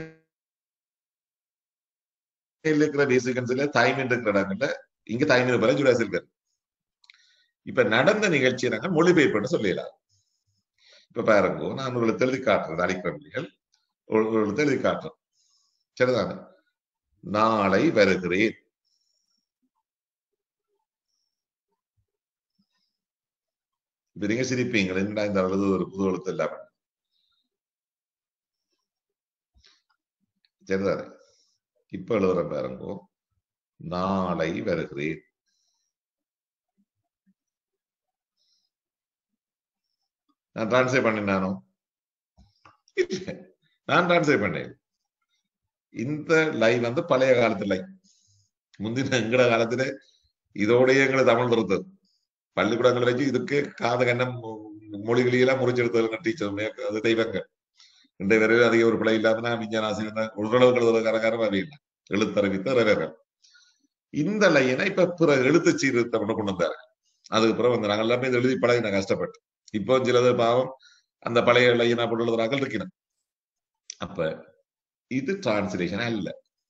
இருக்கிற பேஸ் சீக்வன்ஸ்ல தைமின் இருக்கிற இடங்கள்ல இங்க தைமின் பல ஜுடாசில் இருக்கு இப்ப நடந்த நிகழ்ச்சியை நாங்கள் மொழிபெயர்ப்புன்னு சொல்லிடலாம் இப்ப பாருங்க நான் உங்களுக்கு எழுதி காட்டுறேன் அடிக்கிரமிகள் உங்களுக்கு எழுதி காட்டுறேன் சரிதானே நாளை வருகிறேன் இப்ப நீங்க சிரிப்பீங்க என்னடா இந்த அழுது ஒரு புது எழுத்து இல்லாம சரிதானே இப்ப எழுதுறேன் பாருங்க நாளை வருகிறேன் நான் டிரான்ஸ்லேட் பண்ணினானோ இல்ல நான் டிரான்ஸ்லேட் பண்ணேன் இந்த லைவ் வந்து பழைய காலத்து லைவ் முந்தின எங்கட காலத்துல இதோடய எங்களை தமிழ் இருந்தது பள்ளிக்கூடங்கள் வச்சு இதுக்கு காத கண்ணம் மொழிகளெல்லாம் முறிச்செடுத்தது டீச்சர் அது தெய்வங்க இன்றைய வரையில் அதிக ஒரு பிழை இல்லாம நான் விஞ்ஞான ஆசிரியர் ஓரளவுக்கு எழுதுறதுக்காரக்காரம் அறிவில்லை எழுத்தறிவித்த ரவேரன் இந்த லைனை இப்ப பிற எழுத்து சீர்திருத்தம் கொண்டு வந்தாரு அதுக்கு பிறகு வந்து நாங்கள் எல்லாமே எழுதி பழகி நான் கஷ்டப்பட்டு இப்போ சிலது பாவம் அந்த பழைய லைனா போட்டு எழுதுறாங்க இருக்கணும் அப்ப இது டிரான்ஸ்லேஷன் அல்ல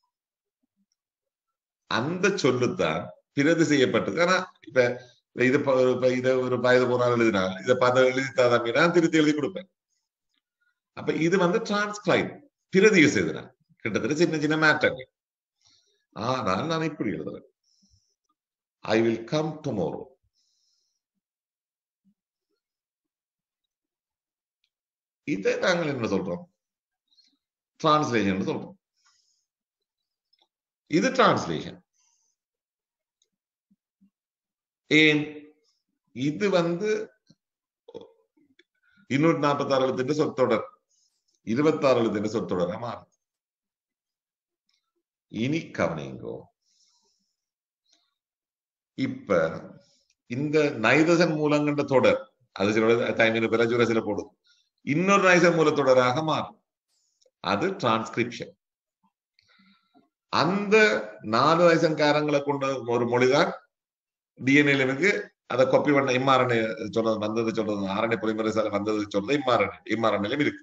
அந்த சொல்லுத்தான் பிரதி செய்யப்பட்டது ஆனா இப்ப இது இப்ப இதை ஒரு வயது போனால் எழுதினா இதை பார்த்து எழுதித்தா தம்பி நான் திருத்தி எழுதி கொடுப்பேன் அப்ப இது வந்து டிரான்ஸ்கிரைப் பிரதி செய்தனா கிட்டத்தட்ட சின்ன சின்ன மாற்றங்கள் ஆனால் நான் இப்படி எழுதுறேன் ஐ வில் கம் டுமாரோ இதை நாங்கள் என்ன சொல்றோம் டிரான்ஸ்லேஷன் சொல்றோம் இது டிரான்ஸ்லேஷன் ஏன் இது வந்து இருநூற்றி நாற்பத்தி ஆறு எழுத்துட்டு சொற்றொடர் இருபத்தி ஆறு எழுத்துட்டு சொற்றொடரா மாறும் இனி கவனிங்கோ இப்ப இந்த நைதசன் மூலங்கண்ட தொடர் அது சில டைமின் பிறஜுர சில போடுது இன்னொரு நைசன் மூலத்தொடராக மாறும் அது டிரான்ஸ்கிரிப்ஷன் அந்த நாலு நைசன்காரங்களை கொண்ட ஒரு மொழிதான் டிஎன்ஏலுக்கு அதை கொப்பி பண்ண இம்மாரணை சொல்றது வந்தது சொல்றது ஆரணை பொலிமரசால வந்தது சொல்றது இம்மாரணை இம்மாரணையிலும் இருக்கு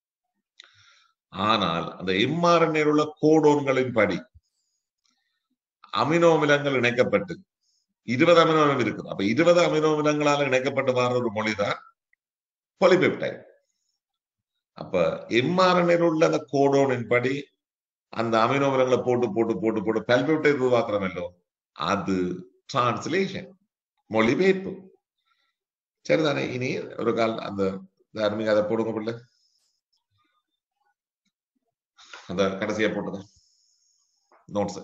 ஆனால் அந்த இம்மாரணையில் உள்ள கோடோன்களின் படி அமினோமிலங்கள் இணைக்கப்பட்டு இருபது அமினோமிலம் இருக்குது அப்ப இருபது அமினோமிலங்களால் இணைக்கப்பட்டு வர ஒரு மொழிதான் பொலிபெப்டைட் அப்ப எம்ஆர்என்ஏல உள்ள அந்த கோடோனின் படி அந்த அமினோமிலங்களை போட்டு போட்டு போட்டு போட்டு பல்பெப்டைட் உருவாக்குறோமல்லோ அது டிரான்ஸ்லேஷன் மொழிபெயர்ப்பு சரிதானே இனி ஒரு கால் அந்த தார்மீக அதை போடுங்க பிள்ளை அந்த கடைசியா போட்டது நோட்ஸ்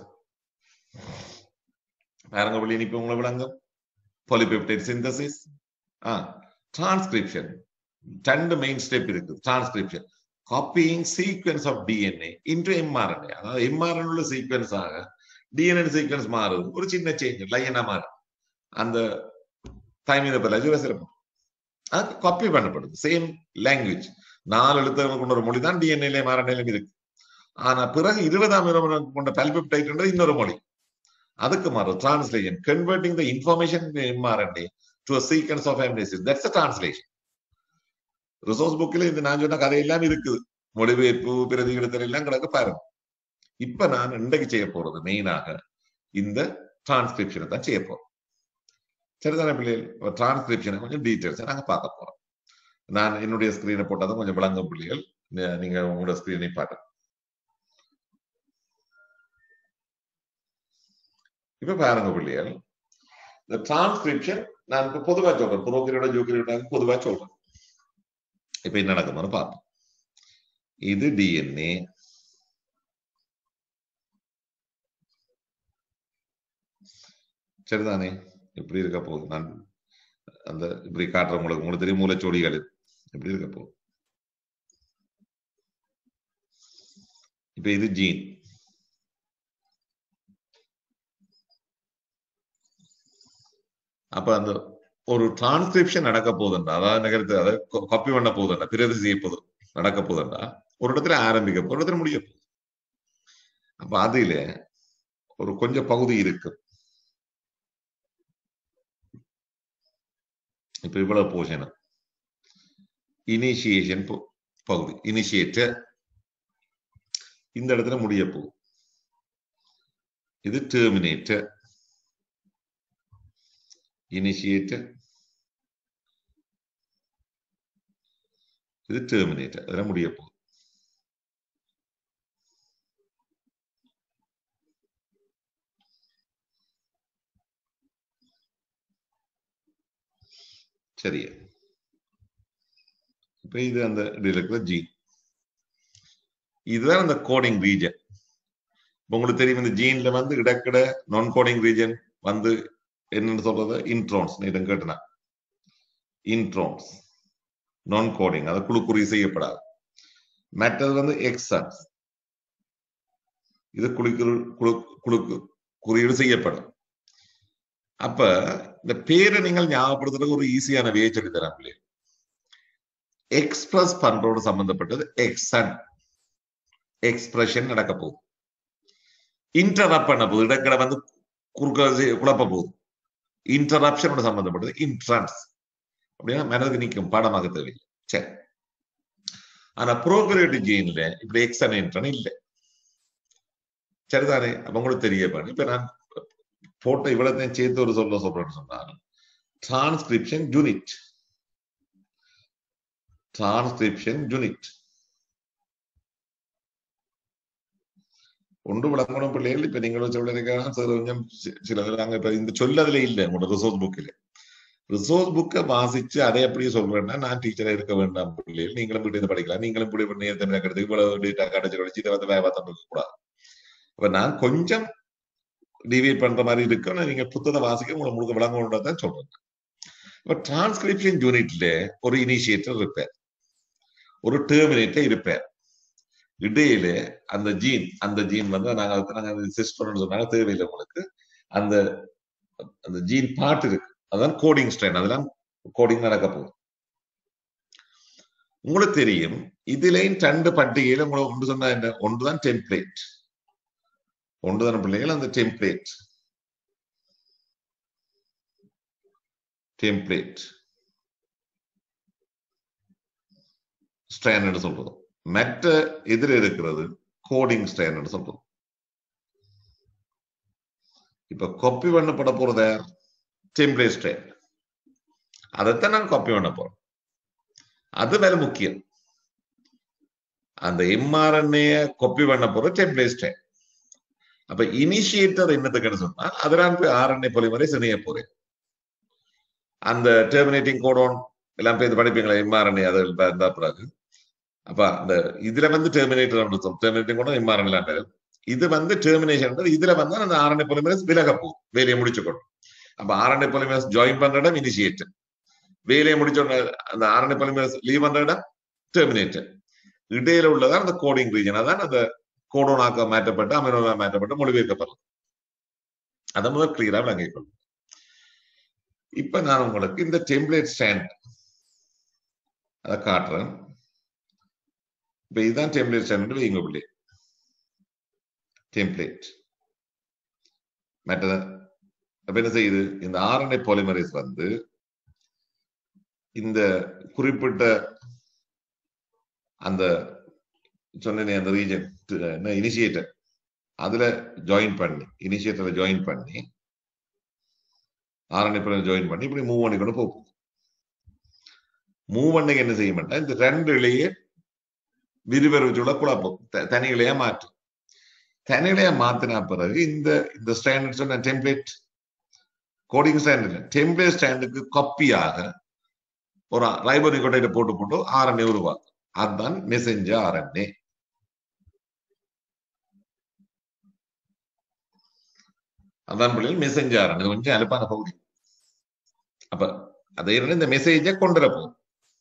பாருங்க பிள்ளை இனி இப்ப உங்களை விளங்கும் பொலிபெப்டைட் சிந்தசிஸ் ஆ டிரான்ஸ்கிரிப்ஷன் ரெண்டு மெயின் ஸ்டெப் இருக்கு transcription copying sequence of DNA into mRNA அதாவது எம்ஆர்என் உள்ள சீக்வன்ஸ் ஆக டிஎன்ஏ சீக்வன்ஸ் மாறுது ஒரு சின்ன சேஞ்ச் லைனா மாறும் அந்த டைமிங் பதிலாக சிறப்பு அது காப்பி பண்ணப்படுது சேம் லாங்குவேஜ் நாலு எழுத்துக்கள் கொண்ட ஒரு மொழி தான் டிஎன்ஏல எம்ஆர்என்ஏலும் இருக்கு ஆனா பிறகு இருபதாம் இடம் கொண்ட பல்பெப்டைட்ன்றது இன்னொரு மொழி அதுக்கு மாறும் translation converting the information mRNA to a sequence of amino acids that's a translation resource புக்கில் இந்த நான் சொன்ன கதை எல்லாம் இருக்குது மொழிபெயர்ப்பு பிரதி எடுத்தல் எல்லாம் கிடக்கு பாருங்க இப்ப நான் இன்றைக்கு செய்ய போறது மெயினாக இந்த டிரான்ஸ்கிரிப்ஷனை தான் செய்ய போறோம் சரிதானே பிள்ளைகள் டிரான்ஸ்கிரிப்ஷனை கொஞ்சம் டீட்டெயில்ஸ் நாங்க பார்க்க போறோம் நான் என்னுடைய ஸ்கிரீனை போட்டாதான் கொஞ்சம் விளங்கும் பிள்ளைகள் நீங்க உங்களோட ஸ்கிரீனை பாருங்க இப்ப பாருங்க பிள்ளைகள் இந்த டிரான்ஸ்கிரிப்ஷன் நான் இப்ப பொதுவா சொல்றேன் புரோக்கரோட ஜோக்கரோட பொதுவா சொல்றேன் இப்ப என்ன நடக்குதுன்னு பார்ப்போம் இது டிஎன்ஏ சரிதானே இப்படி இருக்க போகுது நான் அந்த இப்படி காட்டுற உங்களுக்கு உங்களுக்கு தெரியும் மூலச்சோடிகள் இப்படி இருக்க போகுது இப்ப இது ஜீன் அப்ப அந்த ஒரு டிரான்ஸ்கிரிப்ஷன் நடக்க போகுதுண்டா அதாவது நகரத்து அதை காப்பி பண்ண போகுதுண்டா பிரதி செய்ய போகுது நடக்க போகுதுண்டா ஒரு இடத்துல ஆரம்பிக்க ஒரு இடத்துல முடிய போகுது அப்ப அதுல ஒரு கொஞ்சம் பகுதி இருக்கு இப்ப இவ்வளவு போஷன் இனிஷியேஷன் பகுதி இனிஷியேட்டர் இந்த இடத்துல முடிய போகுது இது டெர்மினேட்டர் இனிஷியேட்டர் இது டெர்மினேட்டர் அதெல்லாம் முடிய போகுது சரியா இப்ப இது அந்த இதுல இருக்கிற ஜி இதுதான் அந்த கோடிங் ரீஜன் உங்களுக்கு தெரியும் இந்த ஜீன்ல வந்து இடக்கிட நான் கோடிங் ரீஜன் வந்து என்னன்னு சொல்றது இன்ட்ரோன்ஸ் இடம் கேட்டனா இன்ட்ரோன்ஸ் நான் கோடிங் அது குழு குறி செய்யப்படாது மற்றது வந்து எக்ஸான்ஸ் இது குழுக்கு குழு குழுக்கு குறியீடு செய்யப்படும் அப்ப இந்த பேரை நீங்கள் ஞாபகப்படுத்துறதுக்கு ஒரு ஈஸியான வே சொல்லி தரேன் பிள்ளை எக்ஸ்பிரஸ் பண்றோடு சம்பந்தப்பட்டது எக்ஸன் எக்ஸ்பிரஷன் நடக்க போகுது இன்டரப்ட் பண்ண போகுது இடக்கடை வந்து குறுக்க குழப்ப போகுது இன்டரப்ஷனோட சம்பந்தப்பட்டது இன்ட்ரான்ஸ் அப்படின்னா மனதுக்கு நிற்கும் பாடமாக தேவையில்லை சரி ஆனா ப்ரோக்ரேட்டிவ் ஜீன்ல இப்படி எக்ஸன் இன்ட்ரன் இல்லை சரிதானே அப்ப உங்களுக்கு தெரிய பாருங்க இப்ப நான் போட்ட இவ்வளத்தையும் சேர்த்து ஒரு சொல்ல சொல்றேன்னு சொன்னால் டிரான்ஸ்கிரிப்ஷன் யூனிட் டிரான்ஸ்கிரிப்ஷன் யூனிட் ஒன்று விளங்கணும் பிள்ளைகள் இப்ப நீங்களும் சொல்லிருக்காங்க சார் கொஞ்சம் சில நாங்க இப்ப இந்த சொல்லதுல இல்லை உங்களோட ரிசோர்ஸ் புக்கில் ரிசோர்ஸ் புக்கை வாசிச்சு அதை அப்படியே சொல்றேன்னா நான் டீச்சரா இருக்க வேண்டாம் பிள்ளைகள் நீங்களும் வீட்டு படிக்கலாம் நீங்களும் இப்படி பண்ணி எத்தனை கிடைத்து இவ்வளவு டேட்டா கடைச்சு கடைச்சு இதை வந்து வேலை இருக்க கூடாது அப்ப நான் கொஞ்சம் டிவியேட் பண்ற மாதிரி இருக்கு நீங்க புத்தகத்தை வாசிக்க உங்களுக்கு முழுக்க விளங்கணுன்றதான் சொல்றேன் இப்ப டிரான்ஸ்கிரிப்ஷன் யூனிட்ல ஒரு இனிஷியேட்டர் இருப்பார் ஒரு டெர்மினேட்டர் இருப்பார் இடையில அந்த ஜீன் அந்த ஜீன் வந்து நாங்க நாங்க சிஸ்டர்னு சொன்னாங்க தேவையில்லை உங்களுக்கு அந்த அந்த ஜீன் பாட்டு இருக்கு அதான் கோடிங் ஸ்ட்ரெயின் அதெல்லாம் கோடிங் நடக்க போகுது உங்களுக்கு தெரியும் இதுலயும் ரெண்டு பட்டிகையில உங்களுக்கு ஒன்று சொன்னா என்ன ஒன்றுதான் டெம்ப்ளேட் ஒன்றுதான பிள்ளைகள் அந்த டெம்ப்ளேட் டெம்ப்ளேட் ஸ்ட்ராண்ட் சொல்றது மற்ற எதிர இருக்கிறது கோடிங் ஸ்ட்ராண்ட் சொல்றது இப்ப காப்பி பண்ணப்பட போறத டெம்ப்ளேட் ஸ்ட்ராண்ட் அதைத்தான் நான் காப்பி பண்ண போறோம் அது வேற முக்கியம் அந்த எம்ஆர்என்ஏ காப்பி பண்ண போற டெம்ப்ளேட் ஸ்ட்ராண்ட் அப்ப இனிஷியேட்டர் என்னத்துக்குன்னு சொன்னா அதெல்லாம் போய் ஆர்என்ஏ பொலிமரை சிணைய போறேன் அந்த டெர்மினேட்டிங் கோடோன் எல்லாம் போய் படிப்பீங்களா எம்ஆர்என்ஏ அது இருந்தா பிறகு அப்ப அந்த இதுல வந்து டெர்மினேட்டர் டெர்மினேட்டிங் கோடோன் எம்ஆர்என்ஏ பேரு இது வந்து டெர்மினேஷன் இதுல வந்து அந்த ஆர்என்ஏ பொலிமரஸ் விலக போகும் வேலையை முடிச்சுக்கணும் அப்ப ஆர்என்ஏ பொலிமரஸ் ஜாயின் பண்ற இடம் இனிஷியேட்டர் வேலையை முடிச்ச அந்த ஆர்என்ஏ பொலிமரஸ் லீவ் பண்ற இடம் டெர்மினேட்டர் இடையில உள்ளதான் அந்த கோடிங் ரீஜன் அதான் அந்த கோடோனாக்க மாற்றப்பட்டு அமினோவா மாற்றப்பட்டு மொழிபெயர்க்கப்படுறது அதை முதல் கிளியரா விளங்கிக் கொள்ளும் இப்ப நான் உங்களுக்கு இந்த டெம்ப்ளேட் ஸ்டாண்ட் அதை காட்டுறேன் இப்ப இதுதான் டெம்ப்ளேட் ஸ்டாண்ட் வைங்க பிள்ளை டெம்ப்ளேட் மற்ற அப்ப என்ன செய்யுது இந்த ஆர்என்ஏ பாலிமரேஸ் வந்து இந்த குறிப்பிட்ட அந்த சொன்னேனே அந்த ரீஜன் என்ன இனிஷியேட்டர் அதுல ஜாயின் பண்ணி இனிஷியேட்டர்ல ஜாயின் பண்ணி ஆர்என்ஏ ஜாயின் பண்ணி இப்படி மூவ் பண்ணி கொண்டு போகும் மூவ் பண்ணி என்ன செய்ய மாட்டேன் இந்த ரெண்டு இலையே விரிவர வச்சுள்ள குழப்பம் தனி இலையா மாற்றும் தனி இலையா மாத்தினா பிறகு இந்த இந்த ஸ்டாண்டர்ட் சொன்ன டெம்ப்ளேட் கோடிங் ஸ்டாண்டர்ட் டெம்ப்ளேட் ஸ்டாண்டுக்கு காப்பியாக ஒரு ரைபோனி கொட்டையில போட்டு போட்டு ஆர்என்ஏ உருவாக்கும் அதுதான் மெசஞ்சர் ஆர்என்ஏ அதான் பிள்ளைகள் மெசேஜ் ஆரன் கொஞ்சம் அலுப்பான பகுதி அப்ப அதை இந்த மெசேஜை கொண்டுட போகும்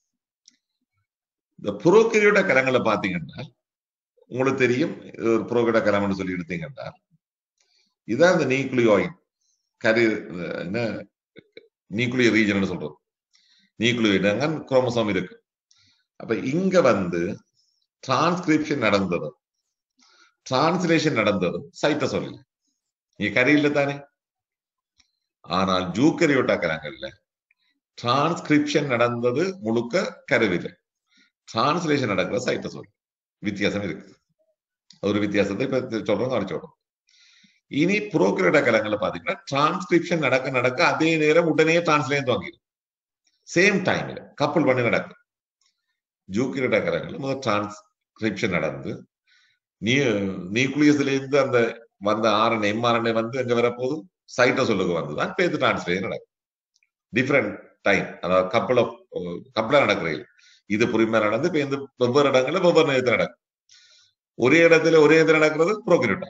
இந்த புரோக்கரியோட கலங்களை பாத்தீங்கன்னா உங்களுக்கு தெரியும் ஒரு புரோக்கட கலம்னு சொல்லி எடுத்தீங்கன்னா இதான் இந்த நியூக்ளியோயின் கரி என்ன நியூக்ளியோ ரீஜன் சொல்றது நியூக்ளியோயிட் குரோமசோம் இருக்கு அப்ப இங்க வந்து டிரான்ஸ்கிரிப்ஷன் நடந்ததும் டிரான்ஸ்லேஷன் நடந்ததும் சைட்ட சொல்லல இங்க கரையில தானே ஆனால் ஜூக்கரியோட்டா கரங்கள்ல டிரான்ஸ்கிரிப்ஷன் நடந்தது முழுக்க கருவில டிரான்ஸ்லேஷன் நடக்கிற சைட்ட சொல் வித்தியாசம் இருக்கு ஒரு வித்தியாசத்தை இப்ப சொல்றோம் காணிச்சு விடும் இனி புரோக்கரேட் கலங்களை பாத்தீங்கன்னா டிரான்ஸ்கிரிப்ஷன் நடக்க நடக்க அதே நேரம் உடனே டிரான்ஸ்லேட் வாங்கிடும் சேம் டைம்ல கப்பல் பண்ணி நடக்கும் ஜூக்கிரேட் கலங்கள் முதல் டிரான்ஸ்கிரிப்ஷன் நடந்து நீ நியூக்ளியஸ்ல இருந்து அந்த வந்த ஆர்என்ஏ எம்ஆர்என்ஏ வந்து எங்க வரப்போகுது சைட்டோ சொல்லுக்கு வந்துதான் பேத்து டிரான்ஸ்லேட் நடக்கும் டிஃப்ரெண்ட் டைம் அதாவது கப்பல் கப்பல நடக்கிறீங்க இது பொறுமையா நடந்து இப்ப இந்த வெவ்வேறு இடங்கள்ல வெவ்வேறு நேரத்தில் நடக்கும் ஒரே இடத்துல ஒரே இடத்துல நடக்கிறது புரோக்கரேட்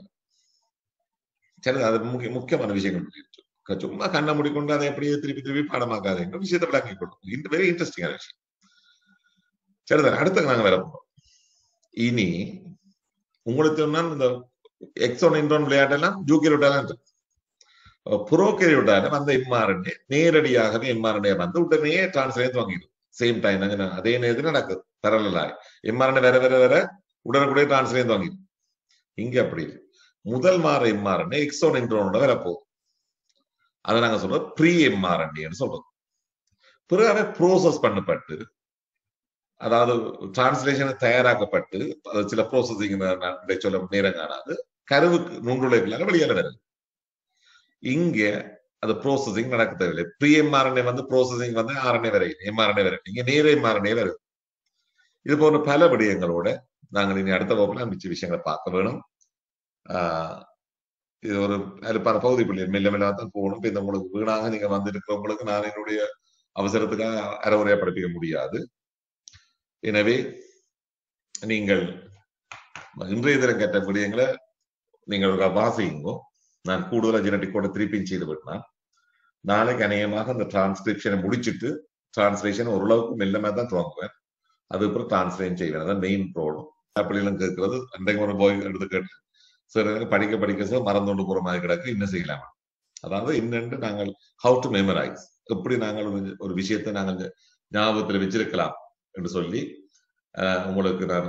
சரி அது முக்கிய முக்கியமான விஷயங்கள் சும்மா கண்ணை முடிக்கொண்டு அதை அப்படியே திருப்பி திருப்பி பாடமாக்காதீங்க விஷயத்தை விளங்கி கொடுக்கும் இந்த வெரி இன்ட்ரெஸ்டிங்கான விஷயம் சரிதான் அடுத்த நாங்க வேற போறோம் இனி உங்களுக்கு இந்த எக்ஸோன் இன்ட்ரோன் விளையாட்டெல்லாம் ஜூக்கிரோட்டெல்லாம் இருக்கு புரோக்கரியோட்டால வந்த எம்ஆர்என்ஏ நேரடியாகவே எம்ஆர்என்ஏ வந்து உடனே டிரான்ஸ்லேட் வாங்கிடும் சேம் டைம் அதே நேரத்தில் நடக்குது பரலாய் எம்ஆர்என்ஏ வேற வேற வேற உடனுக்குடைய டிரான்ஸ்லேட் வாங்கிடும் இங்க அப்படி முதல் மாற எம்ஆர்என்ஏ எக்ஸோன் இன்ட்ரோனோட வேற போகுது அதை நாங்க சொல்றோம் ப்ரீ எம்ஆர்என்ஏன்னு சொல்றோம் பிறகு ப்ரோசஸ் பண்ணப்பட்டு அதாவது டிரான்ஸ்லேஷன் தயாராக்கப்பட்டு அது சில ப்ரோசஸிங் சொல்ல நேரம் காணாது கருவுக்கு நுண்ணுழைப்புலாக வெளியால வருது இங்க அது ப்ரோசஸிங் நடக்க தேவையில்லை ப்ரீ எம்ஆர்என்ஏ வந்து ப்ரோசஸிங் வந்து ஆர்என்ஏ வரைக்கும் எம்ஆர்என்ஏ வரைக்கும் இங்க நேர எம்ஆர்என்ஏ வருது இது போன்ற பல விடயங்களோட நாங்கள் இனி அடுத்த வகுப்புல மிச்ச விஷயங்களை பார்க்க வேணும் ஆஹ் இது ஒரு அது பல பகுதி பிள்ளைகள் மெல்ல மெல்ல தான் போகணும் இப்ப இந்த உங்களுக்கு வீணாக நீங்க வந்திருக்கிறவங்களுக்கு நான் என்னுடைய அவசரத்துக்காக அறவுரையா படிப்பிக்க முடியாது எனவே நீங்கள் இன்றைய தினம் கேட்ட விடயங்களை நீங்கள் வாசிங்கோ நான் கூடுதலா ஜெனட்டிக்கோட திருப்பியும் செய்து விட்டேன் நாளைக்கு அநேகமாக அந்த டிரான்ஸ்கிரிப்ஷனை முடிச்சுட்டு டிரான்ஸ்லேஷன் ஓரளவுக்கு மெல்லமா தான் துவங்குவேன் அதுக்கப்புறம் டிரான்ஸ்லேட் செய்வேன் அதான் மெயின் ப்ராப்ளம் அப்படிலாம் கேட்கறது அன்றைக்கு ஒரு போய் எடுத்து கேட்டு சார் எனக்கு படிக்க படிக்க சார் மறந்துண்டு போற மாதிரி கிடக்கு இன்னும் செய்யலாமா அதாவது இன்னென்று நாங்கள் ஹவு டு மெமரைஸ் எப்படி நாங்கள் ஒரு விஷயத்தை நாங்கள் ஞாபகத்தில் வச்சிருக்கலாம் என்று சொல்லி உங்களுக்கு நான்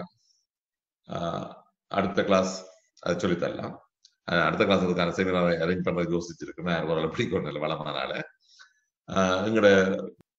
அடுத்த கிளாஸ் அதை சொல்லித்தரலாம் அடுத்த கிளாஸ் அதுக்கான செமினாரை அரேஞ்ச் பண்றது யோசிச்சிருக்கேன் ஒரு பிடிக்கும் வளமானால எங்களோட